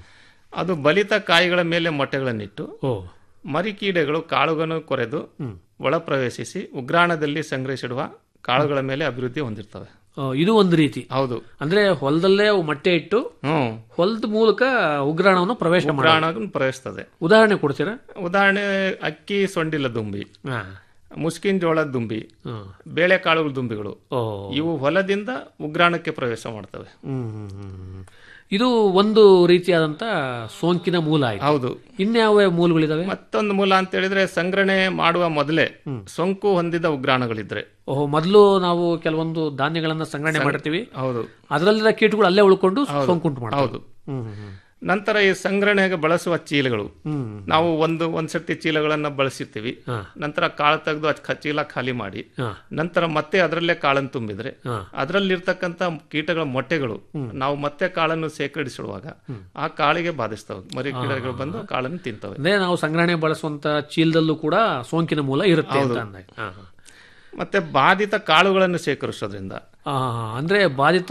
ಅದು ಬಲಿತ ಕಾಯಿಗಳ ಮೇಲೆ ಮೊಟ್ಟೆಗಳನ್ನಿಟ್ಟು ಓ ಮರಿ ಕೀಡೆಗಳು ಕಾಳುಗಳನ್ನು ಕೊರೆದು ಒಳ ಪ್ರವೇಶಿಸಿ ಉಗ್ರಾಣದಲ್ಲಿ ಸಂಗ್ರಹಿಸಿಡುವ ಕಾಳುಗಳ ಮೇಲೆ ಅಭಿವೃದ್ಧಿ ಹೊಂದಿರ್ತವೆ ಆ, ಇದು ಒಂದು ರೀತಿ ಹೌದು ಅಂದ್ರೆ ಹೊಲದಲ್ಲೇ ಅವು ಮೊಟ್ಟೆ ಇಟ್ಟು ಹ್ಮ್ ಹೊಲದ ಮೂಲಕ ಉಗ್ರಾಣವನ್ನು ಪ್ರವೇಶ ಮಾಡ ಉಗ್ರಾಣ ಪ್ರವೇಶಿಸ್ತದೆ ಉದಾಹರಣೆ ಕೊಡ್ತೀರಾ ಉದಾಹರಣೆ ಅಕ್ಕಿ ಸೊಂಡಿಲ ದುಂಬಿ ಹಾ ಮುಸ್ಕಿನ್ ಜೋಳದ ದುಂಬಿ ಹ್ಮ್. ಬೇಳೆಕಾಳುಗಳ ದುಂಬಿಗಳು ಓ ಇವು ಹೊಲದಿಂದ ಉಗ್ರಾಣಕ್ಕೆ ಪ್ರವೇಶ ಮಾಡ್ತವೆ ಹ್ಮ್, ಹ್ಮ್, ಹ್ಮ್. ಇದು ಒಂದು ರೀತಿಯಾದಂತ ಸೋಂಕಿನ ಮೂಲ ಆಯ್ತು ಹೌದು ಇನ್ಯಾವ ಮೂಲಗಳಿದಾವೆ ಮತ್ತೊಂದು ಮೂಲ ಅಂತ ಹೇಳಿದ್ರೆ ಸಂಗ್ರಹಣೆ ಮಾಡುವ ಮೊದಲೇ ಸೋಂಕು ಹೊಂದಿದ ಉಗ್ರಾಣಗಳಿದ್ರೆ ಓಹೋ ಮೊದಲು ನಾವು ಕೆಲವೊಂದು ಧಾನ್ಯಗಳನ್ನ ಸಂಗ್ರಹಣೆ ಮಾಡಿರ್ತೀವಿ ಹೌದು ಅದರಲ್ಲಿರೋ ಕೀಟಗಳು ಅಲ್ಲೇ ಉಳ್ಕೊಂಡು ಸೋಂಕುಂಟು ಮಾಡ್ತವೆ ಹೌದು ಹ್ಮ್, ಹ್ಮ್, ನಂತರ ಈ ಸಂಗ್ರಹಣೆಗೆ ಬಳಸುವ ಚೀಲಗಳು ಹ್ಮ್. ನಾವು ಒಂದು ಒಂದ್ ಸರ್ತಿ ಚೀಲಗಳನ್ನ ಬಳಸಿರ್ತೀವಿ ಹಾ. ನಂತರ ಕಾಳು ತೆಗೆದು ಅದ್ ಕ- ಚೀಲ ಖಾಲಿ ಮಾಡಿ ಹಾ. ನಂತರ ಮತ್ತೆ ಅದರಲ್ಲೇ ಕಾಳನ್ನು ತುಂಬಿದ್ರೆ ಹಾ. ಅದರಲ್ಲಿರ್ತಕ್ಕಂಥ ಕೀಟಗಳ ಮೊಟ್ಟೆಗಳು ನಾವು ಮತ್ತೆ ಕಾಳನ್ನು ಸೇಕರಿಸಿಡುವಾಗ ಆ ಕಾಳಿಗೆ ಬಾಧಿಸ್ತವೆ ಮರಿ ಕೀಟಗಳು ಬಂದು ಕಾಳನ್ನು ತಿಂತವೆ ಅಂದ್ರೆ ನಾವು ಸಂಗ್ರಹಣೆ ಬಳಸುವಂತ ಚೀಲದಲ್ಲೂ ಕೂಡ ಸೋಂಕಿನ ಮೂಲ ಇರುತ್ತೆ ಅಂತ ಅಂದಾಗ. ಹಾ, ಹಾ. ಮತ್ತೆ ಬಾಧಿತ ಕಾಳುಗಳನ್ನು ಸೇಕರಿಸೋದ್ರಿಂದ ಆ, ಅಂದ್ರೆ ಬಾಧಿತ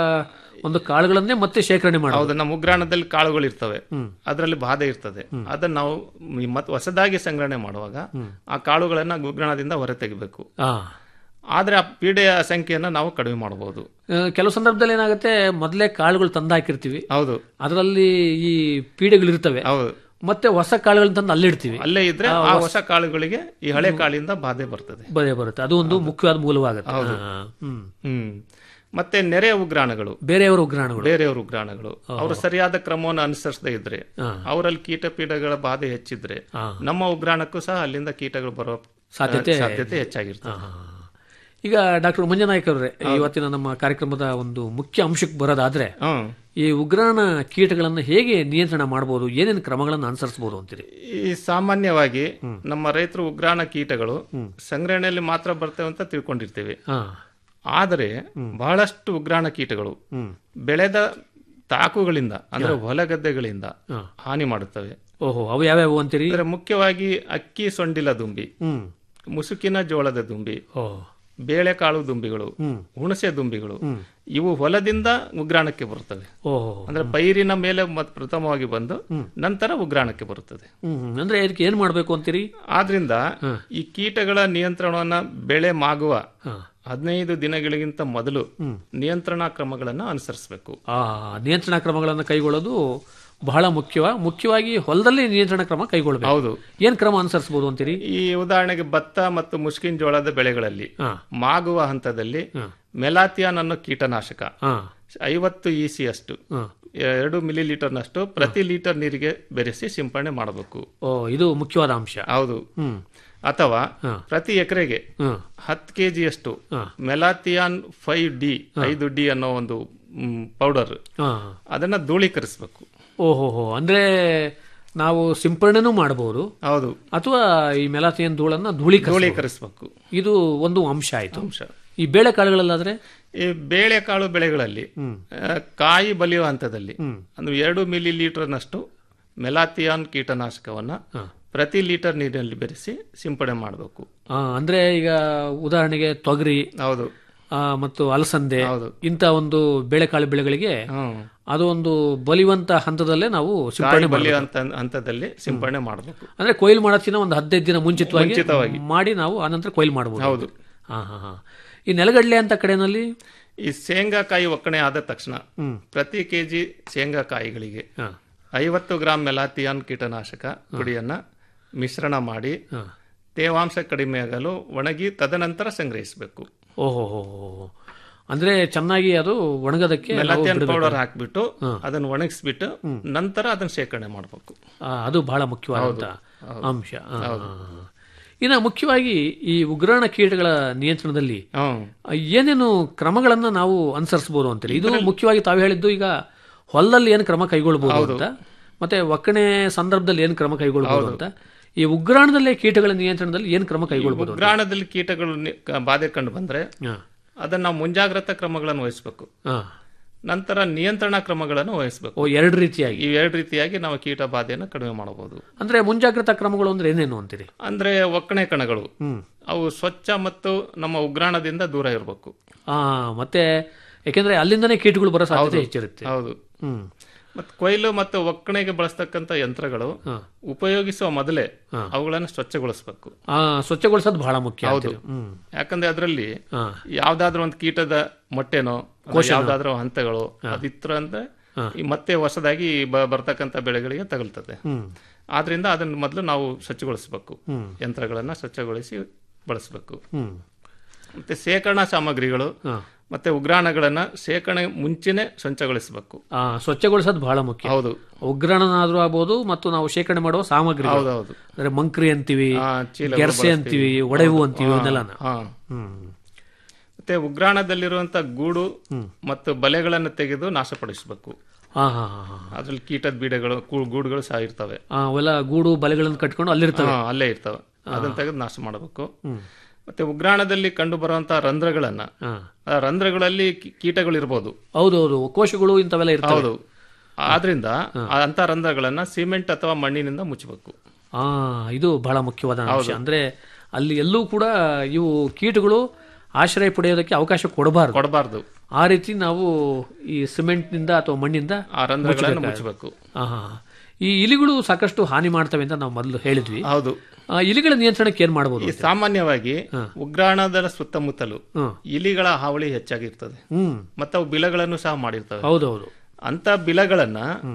ಒಂದು ಕಾಳುಗಳನ್ನೇ ಮತ್ತೆ ಶೇಖರಣೆ ಮಾಡೋದು ಹೌದು ನಮ್ಮ ಉಗ್ರಾಣದಲ್ಲಿ ಕಾಳುಗಳು ಇರ್ತವೆ ಅದರಲ್ಲಿ ಬಾಧೆ ಇರ್ತದೆ ಅದನ್ನ ನಾವು ಮತ್ತೆ ಹೊಸದಾಗಿ ಸಂಗ್ರಹಣೆ ಮಾಡುವಾಗ ಆ ಕಾಳುಗಳನ್ನ ಉಗ್ರಾಣದಿಂದ ಹೊರ ತೆಗಿಬೇಕು ಆ. ಆದ್ರೆ ಆ ಪೀಡೆಯ ಸಂಖ್ಯೆಯನ್ನ ನಾವು ಕಡಿಮೆ ಮಾಡಬಹುದು ಆ, ಕೆಲವು ಸಂದರ್ಭದಲ್ಲಿ ಏನಾಗುತ್ತೆ ಮೊದಲೇ ಕಾಳುಗಳು ತಂದು ಹಾಕಿರ್ತೀವಿ ಹೌದು ಅದರಲ್ಲಿ ಈ ಪೀಡೆಗಳು ಇರ್ತವೆ ಹೌದು ಮತ್ತೆ ಹೊಸ ಕಾಳುಗಳನ್ನ ತಂದು ಅಲ್ಲಿಡ್ತೀವಿ ಅಲ್ಲೇ ಇದ್ರೆ ಆ ಹೊಸ ಕಾಳುಗಳಿಗೆ ಈ ಹಳೆ ಕಾಳಿಂದ ಬಾಧೆ ಬರ್ತದೆ ಬರೇ ಬರುತ್ತೆ ಅದು ಒಂದು ಮುಖ್ಯವಾದ ಮೂಲವಾಗುತ್ತೆ ಆ, ಹ್ಮ್ ಹ್ಮ್ ಮತ್ತೆ ನೆರೆಯ ಉಗ್ರಾಣಗಳು ಬೇರೆಯವರ ಉಗ್ರಾಣಗಳು ಬೇರೆಯವ್ರ ಉಗ್ರಾಣಗಳು ಅವರು ಸರಿಯಾದ ಕ್ರಮವನ್ನು ಅನುಸರಿಸದೇ ಇದ್ರೆ ಹಾ. ಅವರಲ್ಲಿ ಕೀಟ ಪೀಡಗಳ ಬಾಧೆ ಹೆಚ್ಚಿದ್ರೆ ಹಾ. ನಮ್ಮ ಉಗ್ರಾಣಕ್ಕೂ ಸಹ ಅಲ್ಲಿಂದ ಕೀಟಗಳು ಬರೋ ಸಾಧ್ಯತೆ- ಸಾಧ್ಯತೆ ಹೆಚ್ಚಾಗಿರ್ತದೆ ಆ. ಈಗ ಡಾಕ್ಟರ್ ಮಂಜನಾಯ್ಕ ಅವರೇ ಇವತ್ತಿನ ನಮ್ಮ ಕಾರ್ಯಕ್ರಮದ ಒಂದು ಮುಖ್ಯ ಅಂಶಕ್ಕೆ ಬರೋದಾದ್ರೆ ಹ್ಮ್ ಈ ಉಗ್ರಾಣ ಕೀಟಗಳನ್ನು ಹೇಗೆ ನಿಯಂತ್ರಣ ಮಾಡಬಹುದು ಏನೇನು ಕ್ರಮಗಳನ್ನು ಅನುಸರಿಸಬಹುದು ಅಂತೀರಿ ಈ ಸಾಮಾನ್ಯವಾಗಿ ನಮ್ಮ ರೈತರು ಉಗ್ರಾಣ ಕೀಟಗಳು ಸಂಗ್ರಹಣೆಯಲ್ಲಿ ಮಾತ್ರ ಬರ್ತವೆ ಅಂತ ತಿಳ್ಕೊಂಡಿರ್ತೀವಿ ಹಾ ಆದರೆ ಬಹಳಷ್ಟು ಉಗ್ರಾಣ ಕೀಟಗಳು ಬೆಳೆದ ತಾಕುಗಳಿಂದ ಅಂದ್ರೆ ಹೊಲಗದ್ದೆಗಳಿಂದ ಹಾನಿ ಮಾಡುತ್ತವೆ ಓಹೋ ಅವು ಯಾವ್ಯಾವು ಅಂತೀರಿ ಅಂದ್ರೆ ಮುಖ್ಯವಾಗಿ ಅಕ್ಕಿ ಸೊಂಡಿಲ ದುಂಬಿ ಹ್ಮ್ ಮುಸುಕಿನ ಜೋಳದ ದುಂಬಿ ಓ ಬೇಳೆಕಾಳು ದುಂಬಿಗಳು ಹುಣಸೆ ದುಂಬಿಗಳು ಇವು ಹೊಲದಿಂದ ಉಗ್ರಾಣಕ್ಕೆ ಬರುತ್ತವೆ ಓಹೋ ಅಂದ್ರೆ ಪೈರಿನ ಮೇಲೆ ಮತ್ ಪ್ರಥಮವಾಗಿ ಬಂದು ನಂತರ ಉಗ್ರಾಣಕ್ಕೆ ಬರುತ್ತದೆ ಹ್ಮ್ ಅಂದ್ರೆ ಇದಕ್ಕೆ ಏನ್ ಮಾಡ್ಬೇಕು ಅಂತೀರಿ ಆದ್ರಿಂದ ಈ ಕೀಟಗಳ ನಿಯಂತ್ರಣವನ್ನ ಬೆಳೆ ಮಾಗುವ ಹಾ. ಹದಿನೈದು ದಿನಗಳಿಗಿಂತ ಮೊದಲು ನಿಯಂತ್ರಣಾ ಕ್ರಮಗಳನ್ನು ಅನುಸರಿಸಬೇಕು ಆ ನಿಯಂತ್ರಣ ಕ್ರಮಗಳನ್ನು ಕೈಗೊಳ್ಳೋದು ಬಹಳ ಮುಖ್ಯವ ಮುಖ್ಯವಾಗಿ ಹೊಲದಲ್ಲಿ ನಿಯಂತ್ರಣ ಕ್ರಮ ಕೈಗೊಳ್ಳಬೇಕು ಹೌದು ಏನ್ ಕ್ರಮ ಅನುಸರಿಸಬಹುದು ಅಂತೀರಿ ಈ ಉದಾಹರಣೆಗೆ ಭತ್ತ ಮತ್ತು ಮುಷ್ಕಿನ್ ಜೋಳದ ಬೆಳೆಗಳಲ್ಲಿ ಹಾ ಮಾಗುವ ಹಂತದಲ್ಲಿ ಮೆಲಾಥಿಯಾನ್ ಅನ್ನೋ ಕೀಟನಾಶಕ ಹಾ ಐವತ್ತು ಇ ಸಿ ಅಷ್ಟು ಹಾ. ಎರಡು ಮಿಲಿ ಲೀಟರ್ನಷ್ಟು ಪ್ರತಿ ಲೀಟರ್ ನೀರಿಗೆ ಬೆರೆಸಿ ಸಿಂಪಡಣೆ ಮಾಡಬೇಕು ಓ ಇದು ಮುಖ್ಯವಾದ ಅಂಶ ಹೌದು ಹ್ಮ್ ಅಥವಾ ಹಾ. ಪ್ರತಿ ಎಕರೆಗೆ ಹ್ಮ್ ಹತ್ತು ಕೆಜಿಯಷ್ಟು ಹಾ. ಮೆಲಾಥಿಯಾನ್ ಫೈವ್ ಡಿ ಐದು ಡಿ ಅನ್ನೋ ಒಂದು ಪೌಡರ್ ಹಾ ಅದನ್ನ ಧೂಳೀಕರಿಸಬೇಕು ಓಹೋ ಹೋ ಅಂದ್ರೆ ನಾವು ಸಿಂಪರಣೆನೂ ಮಾಡಬಹುದು ಹೌದು ಅಥವಾ ಈ ಮೆಲಾಥಿಯನ್ ಧೂಳನ್ನ ಧೂಳೀಕರಿಸ ಧೂಳೀಕರಿಸಬೇಕು ಇದು ಒಂದು ಅಂಶ ಆಯ್ತು ಅಂಶ ಈ ಬೇಳೆಕಾಳುಗಳಲ್ಲಾದ್ರೆ ಈ ಬೇಳೆಕಾಳು ಬೆಳೆಗಳಲ್ಲಿ ಆ, ಕಾಯಿ ಬಲಿಯುವ ಹಂತದಲ್ಲಿ ಅಂದ್ರೆ ಎರಡು ಮಿಲಿ ಲೀಟರ್ನಷ್ಟು ಮೆಲಾಥಿಯಾನ್ ಕೀಟನಾಶಕವನ್ನ ಪ್ರತಿ ಲೀಟರ್ ನೀರಿನಲ್ಲಿ ಬೆರೆಸಿ ಸಿಂಪಡಣೆ ಮಾಡಬೇಕು ಆ, ಅಂದ್ರೆ ಈಗ ಉದಾಹರಣೆಗೆ ತೊಗರಿ ಹೌದು ಆ, ಮತ್ತು ಅಲಸಂದೆ ಹೌದು. ಇಂಥ ಒಂದು ಬೇಳೆಕಾಳು ಬೆಳೆಗಳಿಗೆ ಹ್ಮ್ ಅದು ಒಂದು ಬಲಿವಂತ ಹಂತದಲ್ಲೇ ನಾವು ಸಿಂಪಡಣೆ ಕಾಯಿ ಬಲಿಯುವ ಹಂತ ಹಂತದಲ್ಲಿ ಸಿಂಪಡಣೆ ಮಾಡಬೇಕು ಅಂದ್ರೆ ಕೊಯ್ಲು ಮಾಡೋಕ್ಕಿಂತ ಒಂದು ಹದಿನೈದು ದಿನ ಮುಂಚಿತವಾಗಿ ಮುಂಚಿತವಾಗಿ. ಮಾಡಿ ನಾವು ಆನಂತರ ಕೊಯ್ಲು ಮಾಡಬಹುದು ಹೌದು. ಹಾ ಹಾ ಹಾ ಈ ನೆಲಗಡಲೆ ಅಂತ ಕಡೆನಲ್ಲಿ ಈ ಶೇಂಗಾಕಾಯಿ ಒಕ್ಕಣೆ ಆದ ತಕ್ಷಣ ಪ್ರತಿ ಕೆಜಿ ಶೇಂಗಾಕಾಯಿಗಳಿಗೆ ಹಾ ಐವತ್ತು ಗ್ರಾಂ ಮೆಲಾಥಿಯಾನ್ ಕೀಟನಾಶಕ ಪುಡಿಯನ್ನ ಮಿಶ್ರಣ ಮಾಡಿ ಹಾ. ತೇವಾಂಶ ಕಡಿಮೆ ಆಗಲು ಒಣಗಿ ತದನಂತರ ಸಂಗ್ರಹಿಸಬೇಕು ಓಹೋ ಹೋ ಹೋ, ಹೋ. ಅಂದ್ರೆ ಚೆನ್ನಾಗಿ ಅದು ಒಣಗೋದಕ್ಕೆ ನಾವು ಮೆಲಾಥಿಯಾನ್ ಬಿಡ್ಬೇಕು. ಪೌಡರ್ ಹಾಕ್ಬಿಟ್ಟು ಅದನ್ನ ಒಣಗಿಸ್ಬಿಟ್ಟು ನಂತರ ಅದನ್ನ ಶೇಖರಣೆ ಮಾಡಬೇಕು ಆ, ಅದು ಬಹಳ ಮುಖ್ಯವಾದಂತ ಅಂಶ ಆ, ಆ, ಆ. ಇನ್ನು ಮುಖ್ಯವಾಗಿ ಈ ಉಗ್ರಾಣ ಕೀಟಗಳ ನಿಯಂತ್ರಣದಲ್ಲಿ ಹ್ಮ್ ಆ, ಏನೇನು ಕ್ರಮಗಳನ್ನ ನಾವು ಅನುಸರಿಸಬಹುದು ಅಂತೇಳಿ ಇದು ಮುಖ್ಯವಾಗಿ ತಾವು ಹೇಳಿದ್ದು ಈಗ ಹೊಲದಲ್ಲಿ ಏನು ಕ್ರಮ ಕೈಗೊಳ್ಳಬಹುದು ಅಂತ ಮತ್ತೆ ಒಕ್ಕಣೆ ಸಂದರ್ಭದಲ್ಲಿ ಏನು ಕ್ರಮ ಕೈಗೊಳ್ಳಬಹುದು ಅಂತ ಈ ಉಗ್ರಾಣದಲ್ಲೇ ಕೀಟಗಳ ನಿಯಂತ್ರಣದಲ್ಲಿ ಏನು ಕ್ರಮ ಕೈಗೊಳ್ಳಬಹುದು ಉಗ್ರಾಣದಲ್ಲಿ ಕೀಟಗಳು ನಿ- ಕ- ಬಾಧೆ ಕಂಡು ಬಂದ್ರೆ ಹಾ. ಅದನ್ನ ನಾವು ಮುಂಜಾಗ್ರತಾ ಕ್ರಮಗಳನ್ನು ವಹಿಸಬೇಕು ಹಾ. ನಂತರ ನಿಯಂತ್ರಣ ಕ್ರಮಗಳನ್ನು ವಹಿಸಬೇಕು ಓ ಎರಡು ರೀತಿಯಾಗಿ ಈ ಎರಡು ರೀತಿಯಾಗಿ ನಾವು ಕೀಟ ಬಾಧೆಯನ್ನು ಕಡಿಮೆ ಮಾಡಬಹುದು ಅಂದ್ರೆ ಮುಂಜಾಗ್ರತಾ ಕ್ರಮಗಳು ಅಂದ್ರೆ ಏನೇನು ಅಂತೀರಿ ಅಂದ್ರೆ ಒಕ್ಕಣೆ ಕಣಗಳು ಅವು ಸ್ವಚ್ಛ ಮತ್ತು ನಮ್ಮ ಉಗ್ರಾಣದಿಂದ ದೂರ ಇರಬೇಕು ಆ ಮತ್ತೆ ಯಾಕೆಂದ್ರೆ ಅಲ್ಲಿಂದನೇ ಕೀಟಗಳು ಬರೋ ಸಾಧ್ಯತೆ ಹೆಚ್ಚಿರುತ್ತೆ ಹೌದು ಹ್ಮ್ ಮತ್ತು ಕೊಯ್ಲು ಮತ್ತು ಒಕ್ಕಣೆಗೆ ಬಳಸ್ತಕ್ಕಂಥ ಯಂತ್ರಗಳು ಉಪಯೋಗಿಸುವ ಮೊದಲೇ ಅವುಗಳನ್ನು ಸ್ವಚ್ಛಗೊಳಿಸಬೇಕು ಆ ಸ್ವಚ್ಛಗೊಳಿಸೋದು ಬಹಳ ಮುಖ್ಯ ಹೌದು ಅಂತೀರಿ. ಹ್ಮ್ ಯಾಕಂದ್ರೆ ಅದರಲ್ಲಿ ಹಾ. ಯಾವ್ದಾದ್ರು ಒಂದು ಕೀಟದ ಮೊಟ್ಟೆನೋ ಅಥವಾ ಯಾವ್ದಾದ್ರು ಹಂತಗಳು ಅದಿತ್ರ ಅಂದ್ರೆ ಈ ಮತ್ತೆ ಹೊಸದಾಗಿ ಬ- ಬರ್ತಕ್ಕಂಥ ಬೆಳೆಗಳಿಗೆ ತಗುಲ್ತದೆ ಆದ್ರಿಂದ ಅದನ್ನ ಮೊದಲು ನಾವು ಸ್ವಚ್ಛಗೊಳಿಸಬೇಕು ಯಂತ್ರಗಳನ್ನ ಸ್ವಚ್ಛಗೊಳಿಸಿ ಬಳಸಬೇಕು ಹ್ಮ್ ಮತ್ತೆ ಶೇಖರಣಾ ಸಾಮಗ್ರಿಗಳು ಮತ್ತೆ ಉಗ್ರಾಣಗಳನ್ನ ಶೇಖರಣೆ ಮುಂಚೆನೆ ಸ್ವಚ್ಛಗೊಳಿಸಬೇಕು ಆ ಸ್ವಚ್ಛಗೊಳಿಸೋದು ಬಹಳ ಮುಖ್ಯ ಹೌದು ಉಗ್ರಾಣನಾದ್ರೂ ಆಗ್ಬೋದು ಮತ್ತು ನಾವು ಶೇಖರಣೆ ಮಾಡುವ ಸಾಮಗ್ರಿ ಹೌದೌದು ಅಂದ್ರೆ ಮಂಕ್ರಿ ಅಂತೀವಿ ಆ, ಚೀಲಗಳು ಗೆರ್ಸೆ ಅಂತೀವಿ ಒಡೆವು ಅಂತೀವಿ ಇವನ್ನೆಲ್ಲ ಹಾ ಹ್ಮ್ ಮತ್ತೆ ಉಗ್ರಾಣದಲ್ಲಿರುವಂತ ಗೂಡು ಮತ್ತು ಬಲೆಗಳನ್ನು ತೆಗೆದು ನಾಶಪಡಿಸಬೇಕು ಹಾ ಹಾ ಹಾ ಹಾ ಅದ್ರಲ್ಲಿ ಕೀಟದ ಬೀಡೆಗಳು ಕೂ- ಗೂಡುಗಳು ಸಹ ಇರ್ತವೆ ಆ, ಅವೆಲ್ಲ ಗೂಡು ಬಲೆಗಳನ್ನು ಕಟ್ಕೊಂಡು ಅಲ್ಲಿರ್ತವೆ ಹಾ, ಅಲ್ಲೇ ಇರ್ತವೆ ಅದನ್ನ ತೆಗೆದು ನಾಶ ಮಾಡಬೇಕು ಮತ್ತೆ ಉಗ್ರಾಣದಲ್ಲಿ ಕಂಡು ಬರುವಂತಹ ರಂಧ್ರಗಳನ್ನ ಹಾ. ಆ ರಂಧ್ರಗಳಲ್ಲಿ ಕಿ- ಕೀಟಗಳು ಇರ್ಬೋದು ಹೌದೌದು ಕೋಶಗಳು ಇಂಥವೆಲ್ಲ ಇರ್ತವೆ ಹೌದು ಆದ್ರಿಂದ ಆ ಅಂತ ರಂಧ್ರಗಳನ್ನ ಸಿಮೆಂಟ್ ಅಥವಾ ಮಣ್ಣಿನಿಂದ ಮುಚ್ಚಬೇಕು ಆ ಇದು ಬಹಳ ಮುಖ್ಯವಾದ ಅಂಶ ಅಂದ್ರೆ ಅಲ್ಲಿ ಎಲ್ಲೂ ಕೂಡ ಇವು ಕೀಟಗಳು ಆಶ್ರಯ ಪಡೆಯೋದಕ್ಕೆ ಅವಕಾಶ ಕೊಡಬಾರದು ಕೊಡಬಾರ್ದು ಆ ರೀತಿ ನಾವು ಈ ಸಿಮೆಂಟ್ನಿಂದ ಅಥವಾ ಮಣ್ಣಿಂದ ಆ ರಂಧ್ರಗಳನ್ನು ಮುಚ್ಚಬೇಕು ಆ, ಹಾ, ಹಾ. ಈ ಇಲಿಗಳು ಸಾಕಷ್ಟು ಹಾನಿ ಮಾಡ್ತವೆ ಅಂತ ನಾವು ಮೊದಲು ಹೇಳಿದ್ವಿ ಹೌದು ಆ, ಇಲಿಗಳ ನಿಯಂತ್ರಣಕ್ಕೆ ಏನ್ ಮಾಡಬಹುದು ಈ ಸಾಮಾನ್ಯವಾಗಿ ಉಗ್ರಾಣದ ಸುತ್ತಮುತ್ತಲು ಹ್ಮ್. ಇಲಿಗಳ ಹಾವಳಿ ಹೆಚ್ಚಾಗಿರ್ತದೆ ಹ್ಮ್ ಮತ್ತೆ ಅವು ಬಿಲಗಳನ್ನು ಸಹ ಮಾಡಿರ್ತವೆ ಹೌದೌದು ಅಂತ ಬಿಲಗಳನ್ನ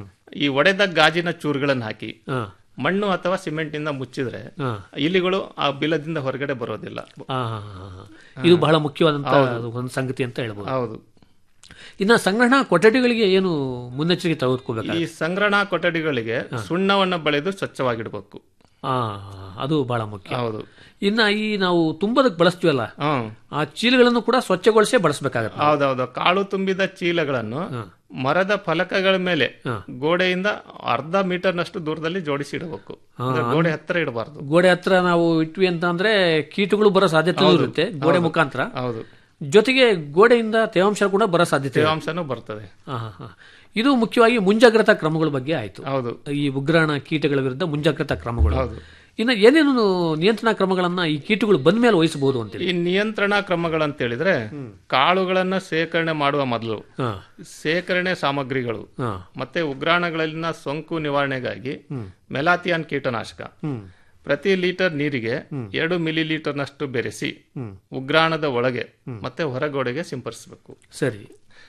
ಈ ಒಡೆದ ಗಾಜಿನ ಚೂರುಗಳನ್ನ ಹಾಕಿ ಹಾ ಮಣ್ಣು ಅಥವಾ ಸಿಮೆಂಟ್ ನಿಂದ ಮುಚ್ಚಿದ್ರೆ ಹಾ. ಇಲಿಗಳು ಆ ಬಿಲದಿಂದ ಹೊರಗಡೆ ಬರೋದಿಲ್ಲ ಆ, ಹಾ, ಹಾ, ಹಾ. ಇದು ಬಹಳ ಮುಖ್ಯವಾದಂತ ಒಂದು ಸಂಗತಿ ಅಂತ ಹೇಳ್ಬೋದು ಹೌದು ಇನ್ನ ಸಂಗ್ರಹಣಾ ಕೊಠಡಿಗಳಿಗೆ ಏನು ಮುನ್ನೆಚ್ಚರಿಕೆ ತೆಗೆದುಕೋಬೇಕು ಈ ಸಂಗ್ರಹಣಾ ಕೊಠಡಿಗಳಿಗೆ ಸುಣ್ಣವನ್ನ ಬಳೆದು ಸ್ವಚ್ಛವಾಗಿಡಬೇಕು ಆ ಅದು ಬಹಳ ಮುಖ್ಯ ಹೌದು ಇನ್ನ ಈ ನಾವು ತುಂಬದಕ್ಕೆ ಬಳಸ್ತೀವಲ್ಲ ಹ್ಮ್ ಆ ಚೀಲಗಳನ್ನು ಕೂಡ ಸ್ವಚ್ಛಗೊಳಿಸೇ ಬಳಸಬೇಕಾಗತ್ತೆ ಹೌದೌದು ಕಾಳು ತುಂಬಿದ ಚೀಲಗಳನ್ನು ಮರದ ಫಲಕಗಳ ಮೇಲೆ ಗೋಡೆಯಿಂದ ಅರ್ಧ ಮೀಟರ್ನಷ್ಟು ದೂರದಲ್ಲಿ ಜೋಡಿಸಿ ಇಡಬೇಕು ಅಂದ್ರೆ ಗೋಡೆ ಹತ್ತಿರ ಇಡಬಾರ್ದು ಗೋಡೆ ಹತ್ರ ನಾವು ಇಟ್ವಿ ಅಂತ ಅಂದ್ರೆ ಕೀಟಗಳು ಬರೋ ಸಾಧ್ಯತೆ ಇರುತ್ತೆ ಗೋಡೆ ಮುಖಾಂತರ ಹೌದು ಜೊತೆಗೆ ಗೋಡೆಯಿಂದ ತೇವಾಂಶ ಕೂಡ ಬರೋ ಸಾಧ್ಯತೆ ಇದೆ. ತೇವಾಂಶನೂ ಬರ್ತದೆ ಆ, ಹಾ, ಹಾ. ಇದು ಮುಖ್ಯವಾಗಿ ಮುಂಜಾಗ್ರತಾ ಕ್ರಮಗಳ ಬಗ್ಗೆ ಆಯ್ತು ಹೌದು ಈ ಉಗ್ರಾಣ ಕೀಟಗಳ ವಿರುದ್ಧ ಮುಂಜಾಗ್ರತಾ ಕ್ರಮಗಳು ಹೌದು. ಇನ್ನು ಏನೇನು ನಿಯಂತ್ರಣ ಕ್ರಮಗಳನ್ನ ಈ ಕೀಟಗಳು ಬಂದ ಮೇಲೆ ವಹಿಸಬಹುದು ಅಂತೇಳಿ ಈ ನಿಯಂತ್ರಣ ಕ್ರಮಗಳಂತ ಹೇಳಿದ್ರೆ ಕಾಳುಗಳನ್ನ ಸೇಕರಣೆ ಮಾಡುವ ಮೊದಲು ಹಾ ಸೇಕರಣೆ ಸಾಮಗ್ರಿಗಳು ಹಾ ಮತ್ತೆ ಉಗ್ರಾಣಗಳಲ್ಲಿನ ಸೋಂಕು ನಿವಾರಣೆಗಾಗಿ ಮೆಲಾಥಿಯಾನ್ ಕೀಟನಾಶಕ ಹ್ಮ್ ಪ್ರತಿ ಲೀಟರ್ ನೀರಿಗೆ ಎರಡು ಮಿಲಿ ಲೀಟರ್ನಷ್ಟು ಬೆರೆಸಿ ಉಗ್ರಾಣದ ಒಳಗೆ ಮತ್ತೆ ಹೊರಗೋಡೆಗೆ ಸಿಂಪಡಿಸಬೇಕು ಸರಿ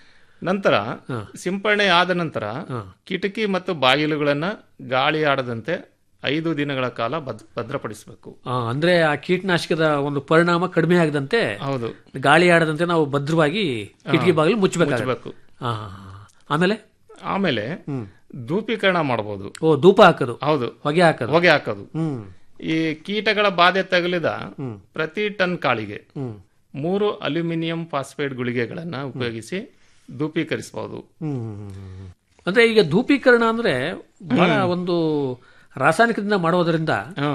ನಂತರ ಸಿಂಪರಣೆ ಆದ ನಂತರ ಕಿಟಕಿ ಮತ್ತು ಬಾಗಿಲುಗಳನ್ನ ಗಾಳಿ ಆಡದಂತೆ ಐದು ದಿನಗಳ ಕಾಲ ಭದ್- ಭದ್ರಪಡಿಸಬೇಕು ಆ, ಅಂದ್ರೆ ಆ ಕೀಟನಾಶಕದ ಒಂದು ಪರಿಣಾಮ ಕಡಿಮೆ ಆಗದಂತೆ ಹೌದು ಗಾಳಿ ಆಡದಂತೆ ನಾವು ಭದ್ರವಾಗಿ ಕಿಟಕಿ ಬಾಗಿಲು ಮುಚ್ಚಬೇಕಾಗುತ್ತೆ ಮುಚ್ಚಬೇಕು ಹಾ ಆಮೇಲೆ ಆಮೇಲೆ ಧೂಪೀಕರಣ ಮಾಡಬಹುದು ಓ ಧೂಪ ಹಾಕೋದು ಹೌದು ಹೊಗೆ ಹಾಕೋದು ಹೊಗೆ ಹಾಕೋದು ಹ್ಮ್ ಈ ಕೀಟಗಳ ಬಾಧೆ ತಗುಲಿದ ಪ್ರತಿ ಟನ್ ಕಾಳಿಗೆ ಹ್ಮ್ ಮೂರು ಅಲ್ಯೂಮಿನಿಯಂ ಫಾಸ್ಫೇಟ್ ಗುಳಿಗೆಗಳನ್ನ ಉಪಯೋಗಿಸಿ ಧೂಪೀಕರಿಸಬಹುದು ಹ್ಮ್ ಅಂದ್ರೆ ಈಗ ಧೂಪೀಕರಣ ಅಂದ್ರೆ ಬಹಳ ಒಂದು ರಾಸಾಯನಿಕದಿಂದ ಮಾಡೋದ್ರಿಂದ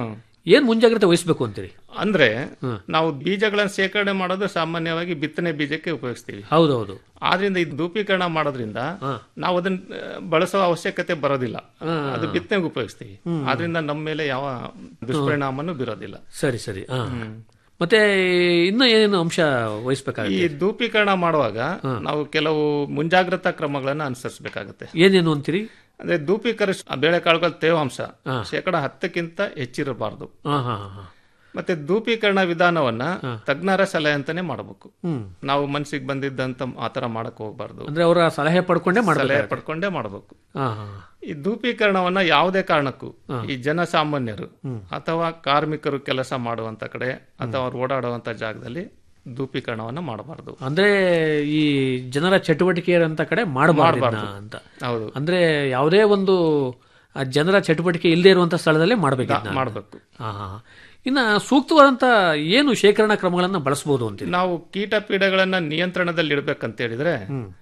ಏನ್ ಮುಂಜಾಗ್ರತೆ ವಹಿಸಬೇಕು ಅಂತೀರಿ ಅಂದ್ರೆ ನಾವು ಬೀಜಗಳನ್ನು ಶೇಖರಣೆ ಮಾಡೋದು ಸಾಮಾನ್ಯವಾಗಿ ಬಿತ್ತನೆ ಬೀಜಕ್ಕೆ ಉಪಯೋಗಿಸ್ತೀವಿ ಹೌದೌದು ಆದ್ರಿಂದ ಈ ಧೂಪೀಕರಣ ಮಾಡೋದ್ರಿಂದ ನಾವು ಅದನ್ನ ಆ, ಬಳಸುವ ಅವಶ್ಯಕತೆ ಬರೋದಿಲ್ಲ ಅದು ಬಿತ್ತನೆಗೆ ಉಪಯೋಗಿಸ್ತೀವಿ ಆದ್ರಿಂದ ನಮ್ಮ ಮೇಲೆ ಯಾವ ದುಷ್ಪರಿಣಾಮನೂ ಬೀರೋದಿಲ್ಲ ಸರಿ ಸರಿ ಹಾ ಮತ್ತೆ ಇನ್ನು ಏನೇನು ಅಂಶ ಈ ವಹಿಸ್ಬೇಕಾಗುತ್ತೆ ಧೂಪೀಕರಣ ಮಾಡುವಾಗ ನಾವು ಕೆಲವು ಮುಂಜಾಗ್ರತಾ ಕ್ರಮಗಳನ್ನ ಅನುಸರಿಸಬೇಕಾಗುತ್ತೆ ಏನೇನು ಅಂತೀರಿ ಅಂದ್ರೆ ಧೂಪೀಕರಿಸ ಬೇಳೆಕಾಳುಗಳ ತೇವಾಂಶ ಶೇಕಡ ಹತ್ತಕ್ಕಿಂತ ಹೆಚ್ಚಿರಬಾರದು ಹಾ ಹಾ ಹಾ ಮತ್ತೆ ಧೂಪೀಕರಣ ವಿಧಾನವನ್ನ ತಜ್ಞರ ಸಲಹೆ ಅಂತಾನೆ ಮಾಡಬೇಕು ಹ್ಮ್ ನಾವು ಮನಸ್ಸಿಗೆ ಬಂದಿದ್ದಂತ ಆತರ ಮಾಡಕ್ ಹೋಗ್ಬಾರ್ದು ಅಂದ್ರೆ ಅವರ ಸಲಹೆ ಪಡ್ಕೊಂಡೇ ಸಲಹೆ ಮಾಡಬೇಕು ಪಡ್ಕೊಂಡೇ ಮಾಡಬೇಕು ಹಾ ಹಾ ಈ ಧೂಪೀಕರಣವನ್ನ ಯಾವುದೇ ಕಾರಣಕ್ಕೂ ಈ ಜನಸಾಮಾನ್ಯರು ಅಥವಾ ಕಾರ್ಮಿಕರು ಕೆಲಸ ಮಾಡುವಂತ ಕಡೆ ಅಥವಾ ಅವ್ರು ಓಡಾಡುವಂತ ಜಾಗದಲ್ಲಿ ಧೂಪೀಕರಣವನ್ನ ಮಾಡಬಾರದು ಅಂದ್ರೆ ಈ ಜನರ ಚಟುವಟಿಕೆ ಇರೋಂಥ ಕಡೆ ಮಾಡಬಾರ್ದು ಅಂತ ಹೌದು ಅಂದ್ರೆ ಯಾವುದೇ ಒಂದು ಆ ಜನರ ಚಟುವಟಿಕೆ ಇಲ್ಲದೆ ಇರುವಂತ ಸ್ಥಳದಲ್ಲೇ ಮಾಡಬೇಕು ಮಾಡಬೇಕು ಹಾ ಹಾ ಇನ್ನ ಸೂಕ್ತವಾದಂತ ಏನು ಶೇಖರಣಾ ಕ್ರಮಗಳನ್ನ ಬಳಸಬಹುದು ಅಂತೀರಿ ನಾವು ಕೀಟ ಪೀಡೆಗಳನ್ನ ನಿಯಂತ್ರಣದಲ್ಲಿ ಇಡ್ಬೇಕಂತ ಹೇಳಿದ್ರೆ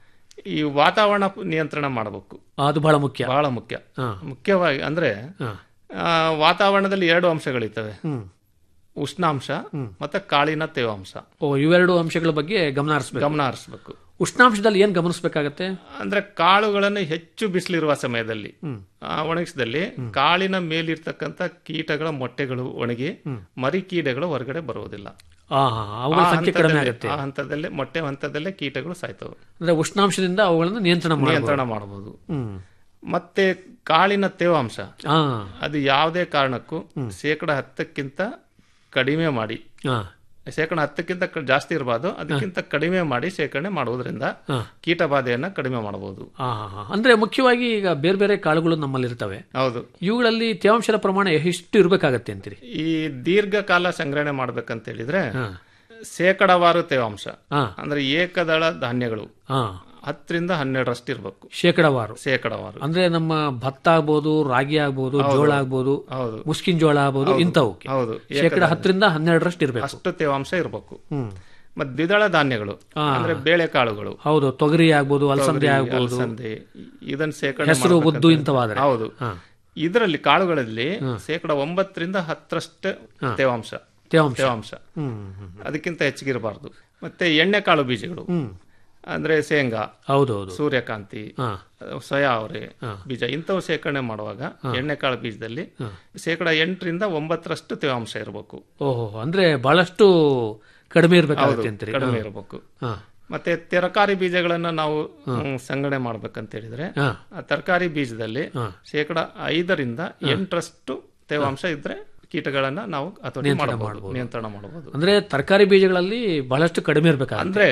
ಈ ವಾತಾವರಣ ನಿಯಂತ್ರಣ ಮಾಡಬೇಕು ಅದು ಬಹಳ ಮುಖ್ಯ ಬಹಳ ಮುಖ್ಯ ಹಾ. ಮುಖ್ಯವಾಗಿ ಅಂದ್ರೆ ಹಾ. ಆ, ವಾತಾವರಣದಲ್ಲಿ ಎರಡು ಅಂಶಗಳಿರ್ತವೆ ಹ್ಮ್ ಉಷ್ಣಾಂಶ ಮತ್ತೆ ಕಾಳಿನ ತೇವಾಂಶ ಓ ಇವೆರಡು ಅಂಶಗಳ ಬಗ್ಗೆ ಗಮನ ಹರಿಸಬೇಕು ಗಮನ ಹರಿಸಬೇಕು ಉಷ್ಣಾಂಶದಲ್ಲಿ ಏನ್ ಗಮನಿಸಬೇಕಾಗತ್ತೆ ಅಂದ್ರೆ ಕಾಳುಗಳನ್ನು ಹೆಚ್ಚು ಬಿಸಿಲಿರುವ ಸಮಯದಲ್ಲಿ ಆ, ಒಣಗಿಸಿದಲ್ಲಿ ಕಾಳಿನ ಮೇಲಿರ್ತಕ್ಕಂಥ ಕೀಟಗಳ ಮೊಟ್ಟೆಗಳು ಒಣಗಿ ಮರಿ ಕೀಡೆಗಳು ಹೊರಗಡೆ ಬರುವುದಿಲ್ಲ ಆ ಹಾ ಅವುಗಳ ಆ ಸಂಖ್ಯೆ ಕಡಿಮೆ ಹಂತದಲ್ಲಿ- ಆಗುತ್ತೆ ಆ ಹಂತದಲ್ಲೇ ಮೊಟ್ಟೆ ಹಂತದಲ್ಲೇ ಕೀಟಗಳು ಸಾಯ್ತವೆ ಅಂದ್ರೆ ಉಷ್ಣಾಂಶದಿಂದ ಅವುಗಳನ್ನು ನಿಯಂತ್ರಣ ಮಾಡಿ ನಿಯಂತ್ರಣ ಮಾಡಬಹುದು ಹ್ಮ್ ಮತ್ತೆ ಕಾಳಿನ ತೇವಾಂಶ ಹಾ ಅದು ಯಾವುದೇ ಕಾರಣಕ್ಕೂ ಶೇಕಡ ಹತ್ತಕ್ಕಿಂತ ಕಡಿಮೆ ಮಾಡಿ ಹಾ ಶೇಕಡ ಹತ್ತಕ್ಕಿಂತ ಕ- ಜಾಸ್ತಿ ಇರಬಾರ್ದು ಅದಕ್ಕಿಂತ ಕಡಿಮೆ ಮಾಡಿ ಶೇಖರಣೆ ಮಾಡುವುದರಿಂದ ಹಾ. ಕೀಟ ಬಾಧೆಯನ್ನ ಕಡಿಮೆ ಮಾಡಬಹುದು ಹಾ ಹಾ ಹಾ. ಅಂದ್ರೆ ಮುಖ್ಯವಾಗಿ ಈಗ ಬೇರೆ ಬೇರೆ ಕಾಳುಗಳು ನಮ್ಮಲ್ಲಿ ಇರ್ತವೆ ಹೌದು ಇವುಗಳಲ್ಲಿ ತೇವಾಂಶದ ಪ್ರಮಾಣ ಎಷ್ಟು ಇರಬೇಕಾಗತ್ತೆ ಅಂತೀರಿ ಈ ದೀರ್ಘಕಾಲ ಸಂಗ್ರಹಣೆ ಮಾಡ್ಬೇಕಂತ ಹೇಳಿದ್ರೆ ಹಾ ಶೇಕಡವಾರು ತೇವಾಂಶ ಹಾ ಅಂದ್ರೆ ಏಕದಳ ಧಾನ್ಯಗಳು ಹಾ ಹತ್ತರಿಂದ ಹನ್ನೆರಡರಷ್ಟು ಇರಬೇಕು ಶೇಕಡವಾರು ಶೇಕಡವಾರು ಅಂದ್ರೆ ನಮ್ಮ ಭತ್ತ ಆಗ್ಬೋದು ರಾಗಿ ಆಗ್ಬೋದು ಜೋಳ ಆಗ್ಬೋದು ಹೌದು ಮುಸ್ಕಿನ್ ಜೋಳ ಆಗ್ಬೋದು ಇಂಥವು ಹೌದು ಶೇಕಡ ಹತ್ತರಿಂದ ಹನ್ನೆರಡರಷ್ಟು ಇರಬೇಕು ಅಷ್ಟು ತೇವಾಂಶ ಇರಬೇಕು ಹ್ಮ್ ಮತ್ತೆ ದ್ವಿದಳ ಧಾನ್ಯಗಳು ಅಂದ್ರೆ ಬೇಳೆಕಾಳುಗಳು ಹೌದು ತೊಗರಿ ಆಗ್ಬೋದು ಅಲಸಂದೆ ಆಗ್ಬೋದು ಅಲಸಂದೆ ಇದನ್ನ ಶೇಖರಣೆ ಹೆಸರು ಮಾಡ್ಬೇಕಂತ- ಉದ್ದು ಇಂಥವಾದ್ರೆ ಹೌದು ಹಾ. ಇದರಲ್ಲಿ ಕಾಳುಗಳಲ್ಲಿ ಶೇಕಡ ಒಂಬತ್ತರಿಂದ ಹತ್ತರಷ್ಟು ತೇವಾಂಶ ತೇವಾಂಶ ತೇವಾಂಶ ಹ್ಮ್ ಹ್ಮ್ ಅದಕ್ಕಿಂತ ಹೆಚ್ಚಿಗಿರಬಾರ್ದು ಮತ್ತೆ ಎಣ್ಣೆಕಾಳು ಬೀಜಗಳು ಅಂದ್ರೆ ಶೇಂಗಾ ಹೌದೌದು ಸೂರ್ಯಕಾಂತಿ ಹಾ ಸೋಯಾ ಅವರೆ ಬೀಜ ಇಂಥವು ಶೇಖರಣೆ ಮಾಡುವಾಗ ಎಣ್ಣೆಕಾಳು ಬೀಜದಲ್ಲಿ ಶೇಕಡ ಎಂಟರಿಂದ ಒಂಬತ್ತರಷ್ಟು ತೇವಾಂಶ ಇರಬೇಕು ಓಹೋ ಅಂದ್ರೆ ಬಹಳಷ್ಟು ಕಡಿಮೆ ಇರ್ಬೇಕಾಗತ್ತೆ ಅಂತೀರಿ ಕಡಿಮೆ ಇರಬೇಕು ಹಾ ಮತ್ತೆ ತರಕಾರಿ ಬೀಜಗಳನ್ನ ನಾವು ಹ್ಮ್, ಸಂಗ್ರಹಣೆ ಮಾಡ್ಬೇಕಂತ ಹೇಳಿದ್ರೆ ಹಾ ಆ ತರಕಾರಿ ಬೀಜದಲ್ಲಿ ಶೇಕಡ ಐದರಿಂದ ಎಂಟರಷ್ಟು ತೇವಾಂಶ ಇದ್ರೆ ಕೀಟಗಳನ್ನ ನಾವು ಹತೋಟಿ ಮಾಡಬಹುದು ನಿಯಂತ್ರಣ ಮಾಡಬಹುದು ಅಂದ್ರೆ ತರಕಾರಿ ಬೀಜಗಳಲ್ಲಿ ಬಹಳಷ್ಟು ಕಡಿಮೆ ಇರ್ಬೇಕಾಗತ್ತೆ ಅಂದ್ರೆ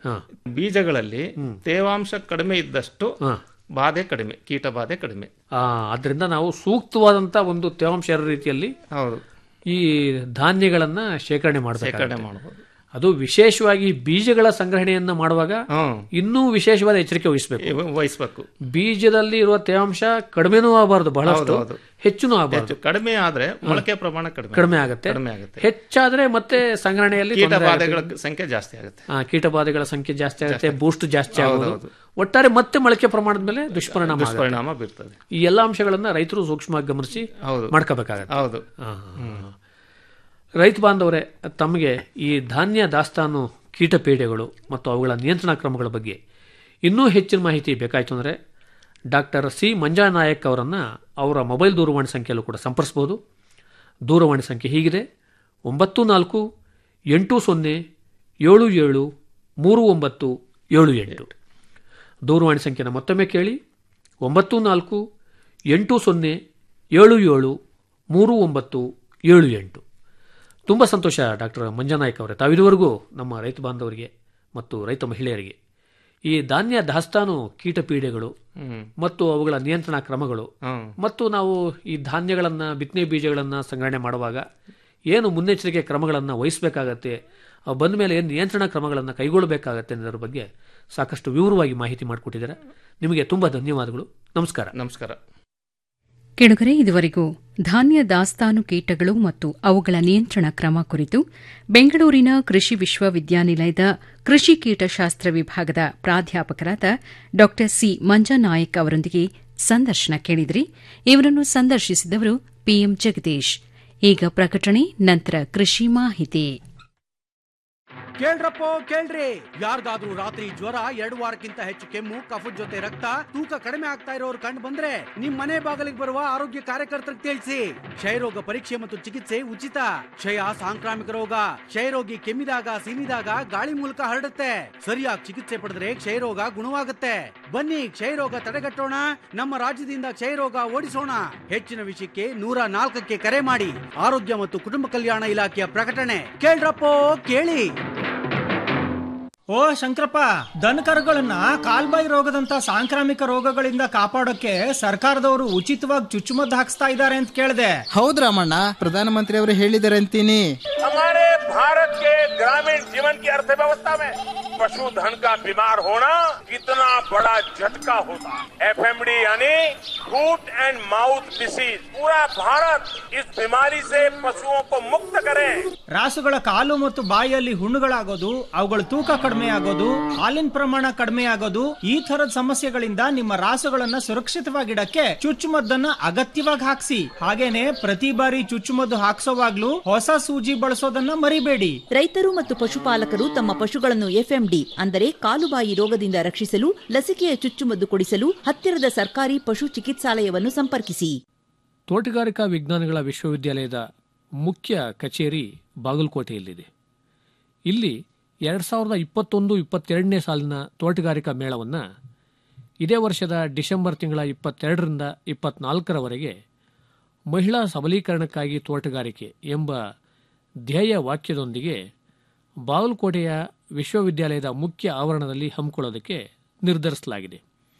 ಬೀಜಗಳಲ್ಲಿ ತೇವಾಂಶ ಕಡಿಮೆ ಇದ್ದಷ್ಟು ಬಾಧೆ ಕಡಿಮೆ ಕೀಟ ಬಾಧೆ ಕಡಿಮೆ ಆ ಅದರಿಂದ ನಾವು ಸೂಕ್ತವಾದಂತ ಒಂದು ತೇವಾಂಶ ಇರೋ ರೀತಿಯಲ್ಲಿ ಹೌದು ಈ ಧಾನ್ಯಗಳನ್ನ ಶೇಖರಣೆ ಮಾಡಬೇಕು ಶೇಖರಣೆ ಮಾಡಬಹುದು ಅದು ವಿಶೇಷವಾಗಿ ಬೀಜಗಳ ಸಂಗ್ರಹಣೆಯನ್ನ ಮಾಡುವಾಗ ಹ್ಮ್ ಇನ್ನೂ ವಿಶೇಷವಾದ ಎಚ್ಚರಿಕೆ ವಹಿಸಬೇಕು ಇವ- ವಹಿಸ್ಬೇಕು ಬೀಜದಲ್ಲಿ ಇರುವ ತೇವಾಂಶ ಕಡಿಮೆನೂ ಆಗಬಾರದು ಬಹಳಷ್ಟು ಹೌದು. ಹೆಚ್ಚುನೂ ಆಗಬಾರದು ಹೆಚ್ಚು ಕಡಿಮೆ ಆದ್ರೆ ಮೊಳಕೆ ಪ್ರಮಾಣ ಕಡಿಮೆ ಕಡಿಮೆ ಆಗುತ್ತೆ ಕಡಿಮೆ ಆಗುತ್ತೆ ಹೆಚ್ಚಾದ್ರೆ ಮತ್ತೆ ಸಂಗ್ರಹಣೆಯಲ್ಲಿ ಕೀಟ ತೊಂದ್ರೆ ಬಾಧೆಗಳ ಸಂಖ್ಯೆ ಜಾಸ್ತಿ ಆಗುತ್ತೆ ಆ, ಕೀಟಬಾಧೆಗಳ ಸಂಖ್ಯೆ ಜಾಸ್ತಿ ಆಗುತ್ತೆ ಬೂಸ್ಟ್ ಜಾಸ್ತಿ ಆಗೋದು ಒಟ್ಟಾರೆ ಮತ್ತೆ ಮೊಳಕೆ ಪ್ರಮಾಣದ ಮೇಲೆ ದುಷ್ಪರಿಣಾಮ ಆಗುತ್ತೆ. ಪರಿಣಾಮ ಬೀರ್ತದೆ ಈ ಎಲ್ಲ ಅಂಶಗಳನ್ನ ರೈತರು ಸೂಕ್ಷ್ಮವಾಗಿ ಗಮನಿಸಿ ಹೌದು ಮಾಡ್ಕೋಬೇಕಾಗತ್ತೆ ಹೌದು ಆ, ರೈತ ಬಾಂಧವರೇ ತಮಗೆ ಈ ಧಾನ್ಯ ದಾಸ್ತಾನು ಕೀಟಪೀಡೆಗಳು ಮತ್ತು ಅವುಗಳ ನಿಯಂತ್ರಣ ಕ್ರಮಗಳ ಬಗ್ಗೆ ಇನ್ನೂ ಹೆಚ್ಚಿನ ಮಾಹಿತಿ ಬೇಕಾಯಿತು ಅಂದರೆ ಡಾಕ್ಟರ್ ಸಿ ಮಂಜಾ ನಾಯಕ್ ಅವರನ್ನು ಅವರ ಮೊಬೈಲ್ ದೂರವಾಣಿ ಸಂಖ್ಯೆಯಲ್ಲೂ ಕೂಡ ಸಂಪರ್ಸ್ಬೋದು ದೂರವಾಣಿ ಸಂಖ್ಯೆ ಹೀಗಿದೆ ಒಂಬತ್ತು ನಾಲ್ಕು ಎಂಟು ಸೊನ್ನೆ ಏಳು ಏಳು ಮೂರು ಒಂಬತ್ತು ಏಳು ಎಂಟು ದೂರವಾಣಿ ಸಂಖ್ಯೆನ ಮತ್ತೊಮ್ಮೆ ಕೇಳಿ ಒಂಬತ್ತು ನಾಲ್ಕು ಎಂಟು ಸೊನ್ನೆ ಏಳು ಏಳು ಮೂರು ಒಂಬತ್ತು ಏಳು ಎಂಟು ತುಂಬ ಸಂತೋಷ ಡಾಕ್ಟರ್ ಮಂಜನಾಯ್ಕ ಅವರೇ ತಾವಿದುವರೆಗೂ ನಮ್ಮ ರೈತ ಬಾಂಧವರಿಗೆ ಮತ್ತು ರೈತ ಮಹಿಳೆಯರಿಗೆ ಈ ಧಾನ್ಯ ದಾಸ್ತಾನು ಕೀಟ ಪೀಡೆಗಳು ಹ್ಮ್ ಮತ್ತು ಅವುಗಳ ನಿಯಂತ್ರಣ ಕ್ರಮಗಳು ಹ್ಮ್ ಮತ್ತು ನಾವು ಈ ಧಾನ್ಯಗಳನ್ನು ಬಿತ್ತನೆ ಬೀಜಗಳನ್ನು ಸಂಗ್ರಹಣೆ ಮಾಡುವಾಗ ಏನು ಮುನ್ನೆಚ್ಚರಿಕೆ ಕ್ರಮಗಳನ್ನು ವಹಿಸಬೇಕಾಗತ್ತೆ ಬಂದ ಮೇಲೆ ಏನು ನಿಯಂತ್ರಣ ಕ್ರಮಗಳನ್ನು ಕೈಗೊಳ್ಳಬೇಕಾಗತ್ತೆ ಅನ್ನೋದ್ರ ಬಗ್ಗೆ ಸಾಕಷ್ಟು ವಿವರವಾಗಿ ಮಾಹಿತಿ ಮಾಡಿಕೊಟ್ಟಿದ್ದಾರೆ ನಿಮಗೆ ತುಂಬ ಧನ್ಯವಾದಗಳು ನಮಸ್ಕಾರ ನಮಸ್ಕಾರ ಕೆಳಗರೆ ಇದುವರೆಗೂ ಧಾನ್ಯ ದಾಸ್ತಾನು ಕೀಟಗಳು ಮತ್ತು ಅವುಗಳ ನಿಯಂತ್ರಣ ಕ್ರಮ ಕುರಿತು ಬೆಂಗಳೂರಿನ ಕೃಷಿ ವಿಶ್ವವಿದ್ಯಾನಿಲಯದ ಕೃಷಿ ಕೀಟಶಾಸ್ತ್ರ ವಿಭಾಗದ ಪ್ರಾಧ್ಯಾಪಕರಾದ ಡಾ ಸಿ ಮಂಜಾನಾಯಕ್ ಅವರೊಂದಿಗೆ ಸಂದರ್ಶನ ಕೇಳಿದ್ರಿ ಇವರನ್ನು ಸಂದರ್ಶಿಸಿದವರು ಪಿಎಂ ಜಗದೀಶ್ ಈಗ ಪ್ರಕಟಣೆ ನಂತರ ಕೃಷಿ ಮಾಹಿತಿ ಕೇಳ್ರಪ್ಪೋ ಕೇಳ್ರಿ ಯಾರ್ದಾದ್ರೂ ರಾತ್ರಿ ಜ್ವರ ಎರಡು ವಾರಕ್ಕಿಂತ ಹೆಚ್ಚು ಕೆಮ್ಮು ಕಫದ ಜೊತೆ ರಕ್ತ ತೂಕ ಕಡಿಮೆ ಆಗ್ತಾ ಇರೋರು ಕಂಡು ಬಂದ್ರೆ ನಿಮ್ ಮನೆ ಬಾಗಿಲಿಗೆ ಬರುವ ಆರೋಗ್ಯ ಕಾರ್ಯಕರ್ತರಿಗೆ ತಿಳಿಸಿ ಕ್ಷಯರೋಗ ಪರೀಕ್ಷೆ ಮತ್ತು ಚಿಕಿತ್ಸೆ ಉಚಿತ ಕ್ಷಯ ಸಾಂಕ್ರಾಮಿಕ ರೋಗ ಕ್ಷಯರೋಗಿ ಕೆಮ್ಮಿದಾಗ ಸೀನಿದಾಗ ಗಾಳಿ ಮೂಲಕ ಹರಡುತ್ತೆ ಸರಿಯಾಗಿ ಚಿಕಿತ್ಸೆ ಪಡೆದ್ರೆ ಕ್ಷಯರೋಗ ಗುಣವಾಗುತ್ತೆ ಬನ್ನಿ ಕ್ಷಯರೋಗ ತಡೆಗಟ್ಟೋಣ ನಮ್ಮ ರಾಜ್ಯದಿಂದ ಕ್ಷಯರೋಗ ಓಡಿಸೋಣ ಹೆಚ್ಚಿನ ವಿಷಯಕ್ಕೆ ನೂರ ನಾಲ್ಕಕ್ಕೆ ಕರೆ ಮಾಡಿ ಆರೋಗ್ಯ ಮತ್ತು ಕುಟುಂಬ ಕಲ್ಯಾಣ ಇಲಾಖೆಯ ಪ್ರಕಟಣೆ ಕೇಳ್ರಪ್ಪೋ ಕೇಳಿ ಓ ಶಂಕರಪ್ಪ ದನಕರುಗಳನ್ನ ಕಾಲ್ಬಾಯಿ ರೋಗದಂತ ಸಾಂಕ್ರಾಮಿಕ ರೋಗಗಳಿಂದ ಕಾಪಾಡೋಕೆ ಸರ್ಕಾರದವರು ಉಚಿತವಾಗಿ ಚುಚ್ಚುಮದ್ದು ಹಾಕ್ಸ್ತಾ ಇದ್ದಾರೆ ಅಂತ ಕೇಳಿದೆ ಹೌದ್ ರಾಮಣ್ಣ ಪ್ರಧಾನಮಂತ್ರಿ ಅವರು ಹೇಳಿದ್ದಾರೆ ಅಂತೀನಿ हमारे भारत के ग्रामीण जीवन की अर्थव्यवस्था में पशुधन का बीमार होना कितना बड़ा झटका होता है एफएमडी यानी फूट एंड माउथ डिसीज पूरा भारत इस बीमारी से पशुओं को मुक्त करे ರಾಸುಗಳ ಕಾಲು ಮತ್ತು ಬಾಯಿಯಲ್ಲಿ ಹುಣ್ಣುಗಳಾಗೋದು ಅವುಗಳ ತೂಕ ಕಡಿಮೆ ಆಗೋದು ಹಾಲಿನ ಪ್ರಮಾಣ ಕಡಿಮೆ ಆಗೋದು ಈ ತರದ ಸಮಸ್ಯೆಗಳಿಂದ ನಿಮ್ಮ ರಾಸುಗಳನ್ನ ಸುರಕ್ಷಿತವಾಗಿಡಕ್ಕೆ ಚುಚ್ಚುಮದ್ದನ್ನ ಅಗತ್ಯವಾಗಿ ಹಾಕ್ಸಿ ಹಾಗೇನೆ ಪ್ರತಿ ಬಾರಿ ಚುಚ್ಚುಮದ್ದು ಹಾಕ್ಸೋವಾಗ್ಲೂ ಹೊಸ ಸೂಜಿ ಬಳಸೋದನ್ನ ಮರಿಬೇಡಿ ರೈತರು ಮತ್ತು ಪಶುಪಾಲಕರು ತಮ್ಮ ಪಶುಗಳನ್ನು ಎಫ್ಎಂಡಿ ಅಂದರೆ ಕಾಲುಬಾಯಿ ರೋಗದಿಂದ ರಕ್ಷಿಸಲು ಲಸಿಕೆಯ ಚುಚ್ಚುಮದ್ದು ಕೊಡಿಸಲು ಹತ್ತಿರದ ಸರ್ಕಾರಿ ಪಶು ಚಿಕಿತ್ಸಾಲಯವನ್ನು ಸಂಪರ್ಕಿಸಿ ತೋಟಗಾರಿಕಾ ವಿಜ್ಞಾನಗಳ ವಿಶ್ವವಿದ್ಯಾಲಯದ ಮುಖ್ಯ ಕಚೇರಿ ಬಾಗಲಕೋಟೆಯಲ್ಲಿದೆ ಇಲ್ಲಿ ಎರಡು ಸಾವಿರದ ಇಪ್ಪತ್ತೊಂದು ಇಪ್ಪತ್ತೆರಡನೇ ಸಾಲಿನ ತೋಟಗಾರಿಕಾ ಮೇಳವನ್ನು ಇದೇ ವರ್ಷದ ಡಿಸೆಂಬರ್ ತಿಂಗಳ ಇಪ್ಪತ್ತೆರಡರಿಂದ ಇಪ್ಪತ್ನಾಲ್ಕರವರೆಗೆ ಮಹಿಳಾ ಸಬಲೀಕರಣಕ್ಕಾಗಿ ತೋಟಗಾರಿಕೆ ಎಂಬ ಧ್ಯೇಯ ವಾಕ್ಯದೊಂದಿಗೆ ಬಾಗಲಕೋಟೆಯ ವಿಶ್ವವಿದ್ಯಾಲಯದ ಮುಖ್ಯ ಆವರಣದಲ್ಲಿ ಹಮ್ಮಿಕೊಳ್ಳೋದಕ್ಕೆ ನಿರ್ಧರಿಸಲಾಗಿದೆ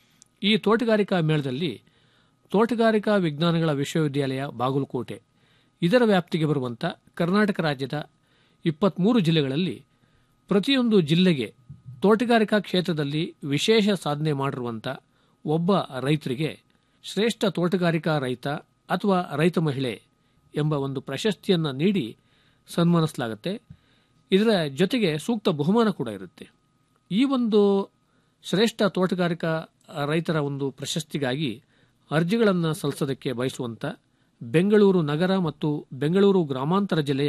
ಈ ತೋಟಗಾರಿಕಾ ಮೇಳದಲ್ಲಿ ತೋಟಗಾರಿಕಾ ವಿಜ್ಞಾನಗಳ ವಿಶ್ವವಿದ್ಯಾಲಯ ಬಾಗಲಕೋಟೆ ಇದರ ವ್ಯಾಪ್ತಿಗೆ ಬರುವಂಥ ಕರ್ನಾಟಕ ರಾಜ್ಯದ ಇಪ್ಪತ್ತ್ಮೂರು ಜಿಲ್ಲೆಗಳಲ್ಲಿ ಪ್ರತಿಯೊಂದು ಜಿಲ್ಲೆಗೆ ತೋಟಗಾರಿಕಾ ಕ್ಷೇತ್ರದಲ್ಲಿ ವಿಶೇಷ ಸಾಧನೆ ಮಾಡಿರುವಂಥ ಒಬ್ಬ ರೈತರಿಗೆ ಶ್ರೇಷ್ಠ ತೋಟಗಾರಿಕಾ ರೈತ ಅಥವಾ ರೈತ ಮಹಿಳೆ ಎಂಬ ಒಂದು ಪ್ರಶಸ್ತಿಯನ್ನು ನೀಡಿ ಸನ್ಮಾನಿಸಲಾಗುತ್ತೆ ಇದರ ಜೊತೆಗೆ ಸೂಕ್ತ ಬಹುಮಾನ ಕೂಡ ಇರುತ್ತೆ ಈ ಒಂದು ಶ್ರೇಷ್ಠ ತೋಟಗಾರಿಕಾ ರೈತರ ಒಂದು ಪ್ರಶಸ್ತಿಗಾಗಿ ಅರ್ಜಿಗಳನ್ನು ಸಲ್ಲಿಸೋದಕ್ಕೆ ಬಯಸುವಂಥ ಬೆಂಗಳೂರು ನಗರ ಮತ್ತು ಬೆಂಗಳೂರು ಗ್ರಾಮಾಂತರ ಜಿಲ್ಲೆಯ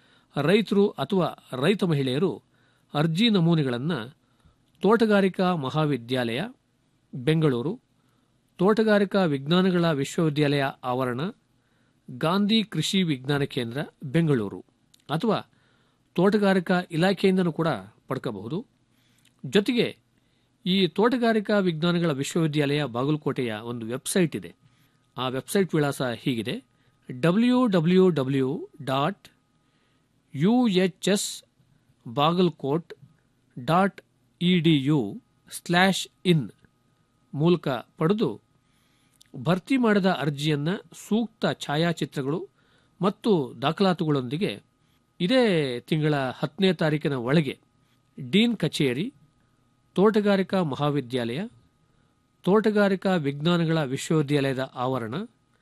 ರೈತರು ಅಥವಾ ರೈತ ಮಹಿಳೆಯರು ಅರ್ಜಿ ನಮೂನೆಗಳನ್ನು ತೋಟಗಾರಿಕಾ ಮಹಾವಿದ್ಯಾಲಯ ಬೆಂಗಳೂರು ತೋಟಗಾರಿಕಾ ವಿಜ್ಞಾನಗಳ ವಿಶ್ವವಿದ್ಯಾಲಯ ಆವರಣ ಗಾಂಧಿ ಕೃಷಿ ವಿಜ್ಞಾನ ಕೇಂದ್ರ ಬೆಂಗಳೂರು ಅಥವಾ ತೋಟಗಾರಿಕಾ ಇಲಾಖೆಯಿಂದನೂ ಕೂಡ ಪಡ್ಕೋಬಹುದು ಜೊತೆಗೆ ಈ ತೋಟಗಾರಿಕಾ ವಿಜ್ಞಾನಗಳ ವಿಶ್ವವಿದ್ಯಾಲಯ ಬಾಗಲಕೋಟೆಯ ಒಂದು ವೆಬ್ಸೈಟ್ ಇದೆ ಆ ವೆಬ್ಸೈಟ್ ವಿಳಾಸ ಹೀಗಿದೆ W W W dot U H S Bagalkot dot E D U slash in ಮೂಲಕ ಪಡೆದು ಭರ್ತಿ ಮಾಡಿದ ಅರ್ಜಿಯನ್ನು ಸೂಕ್ತ ಛಾಯಾಚಿತ್ರಗಳು ಮತ್ತು ದಾಖಲಾತುಗಳೊಂದಿಗೆ ಇದೇ ತಿಂಗಳ ಹತ್ತನೇ ತಾರೀಕಿನ ಒಳಗೆ ಡೀನ್ ಕಚೇರಿ ತೋಟಗಾರಿಕಾ ಮಹಾವಿದ್ಯಾಲಯ ತೋಟಗಾರಿಕಾ ವಿಜ್ಞಾನಗಳ ವಿಶ್ವವಿದ್ಯಾಲಯದ ಆವರಣ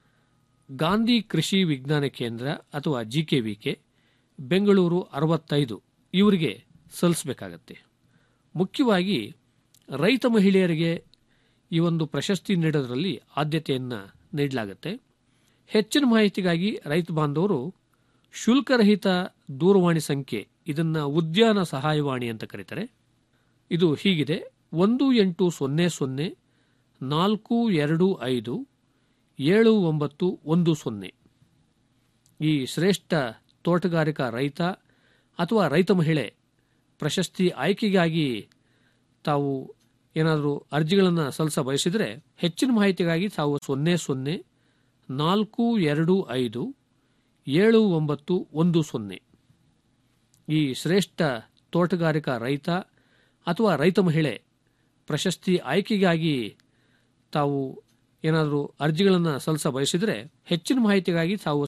ಗಾಂಧಿ ಕೃಷಿ ವಿಜ್ಞಾನ ಕೇಂದ್ರ ಅಥವಾ ಜಿಕೆವಿಕೆ ಬೆಂಗಳೂರು ಅರವತ್ತೈದು ಇವರಿಗೆ ಸಲ್ಲಿಸಬೇಕಾಗತ್ತೆ ಮುಖ್ಯವಾಗಿ ರೈತ ಮಹಿಳೆಯರಿಗೆ ಈ ಒಂದು ಪ್ರಶಸ್ತಿ ನೀಡೋದರಲ್ಲಿ ಆದ್ಯತೆಯನ್ನು ನೀಡಲಾಗುತ್ತೆ ಹೆಚ್ಚಿನ ಮಾಹಿತಿಗಾಗಿ ರೈತ ಬಾಂಧವರು ಶುಲ್ಕರಹಿತ ದೂರವಾಣಿ ಸಂಖ್ಯೆ ಇದನ್ನು ಉದ್ಯಾನ ಸಹಾಯವಾಣಿ ಅಂತ ಕರೀತಾರೆ ಇದು ಹೀಗಿದೆ ಒಂದು ಎಂಟು ಸೊನ್ನೆ ಸೊನ್ನೆ ನಾಲ್ಕು ಎರಡು ಐದು ಏಳು ಒಂಬತ್ತು ಒಂದು ಸೊನ್ನೆ ಈ ಶ್ರೇಷ್ಠ ತೋಟಗಾರಿಕಾ ರೈತ ಅಥವಾ ರೈತ ಮಹಿಳೆ ಪ್ರಶಸ್ತಿ ಆಯ್ಕೆಗಾಗಿ ತಾವು ಏನಾದರೂ ಅರ್ಜಿಗಳನ್ನು ಸಲ್ಲಿಸ ಬಯಸಿದರೆ ಹೆಚ್ಚಿನ ಮಾಹಿತಿಗಾಗಿ ತಾವು ಸೊನ್ನೆ ಸೊನ್ನೆ ನಾಲ್ಕು ಎರಡು ಐದು ಏಳು ಒಂಬತ್ತು ಒಂದು ಸೊನ್ನೆ ಈ ಶ್ರೇಷ್ಠ ತೋಟಗಾರಿಕಾ ರೈತ ಅಥವಾ ರೈತ ಮಹಿಳೆ ಪ್ರಶಸ್ತಿ ಆಯ್ಕೆಗಾಗಿ ತಾವು ಏನಾದರೂ ಅರ್ಜಿಗಳನ್ನು ಸಲ್ಲಿಸ ಬಯಸಿದರೆ ಹೆಚ್ಚಿನ ಮಾಹಿತಿಗಾಗಿ ತಾವು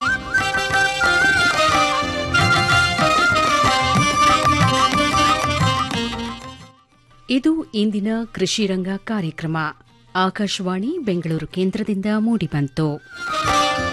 ಇದು ಇಂದಿನ ಕೃಷಿ ರಂಗ ಕಾರ್ಯಕ್ರಮ ಆಕಾಶವಾಣಿ ಬೆಂಗಳೂರು ಕೇಂದ್ರದಿಂದ ಮೂಡಿಬಂತು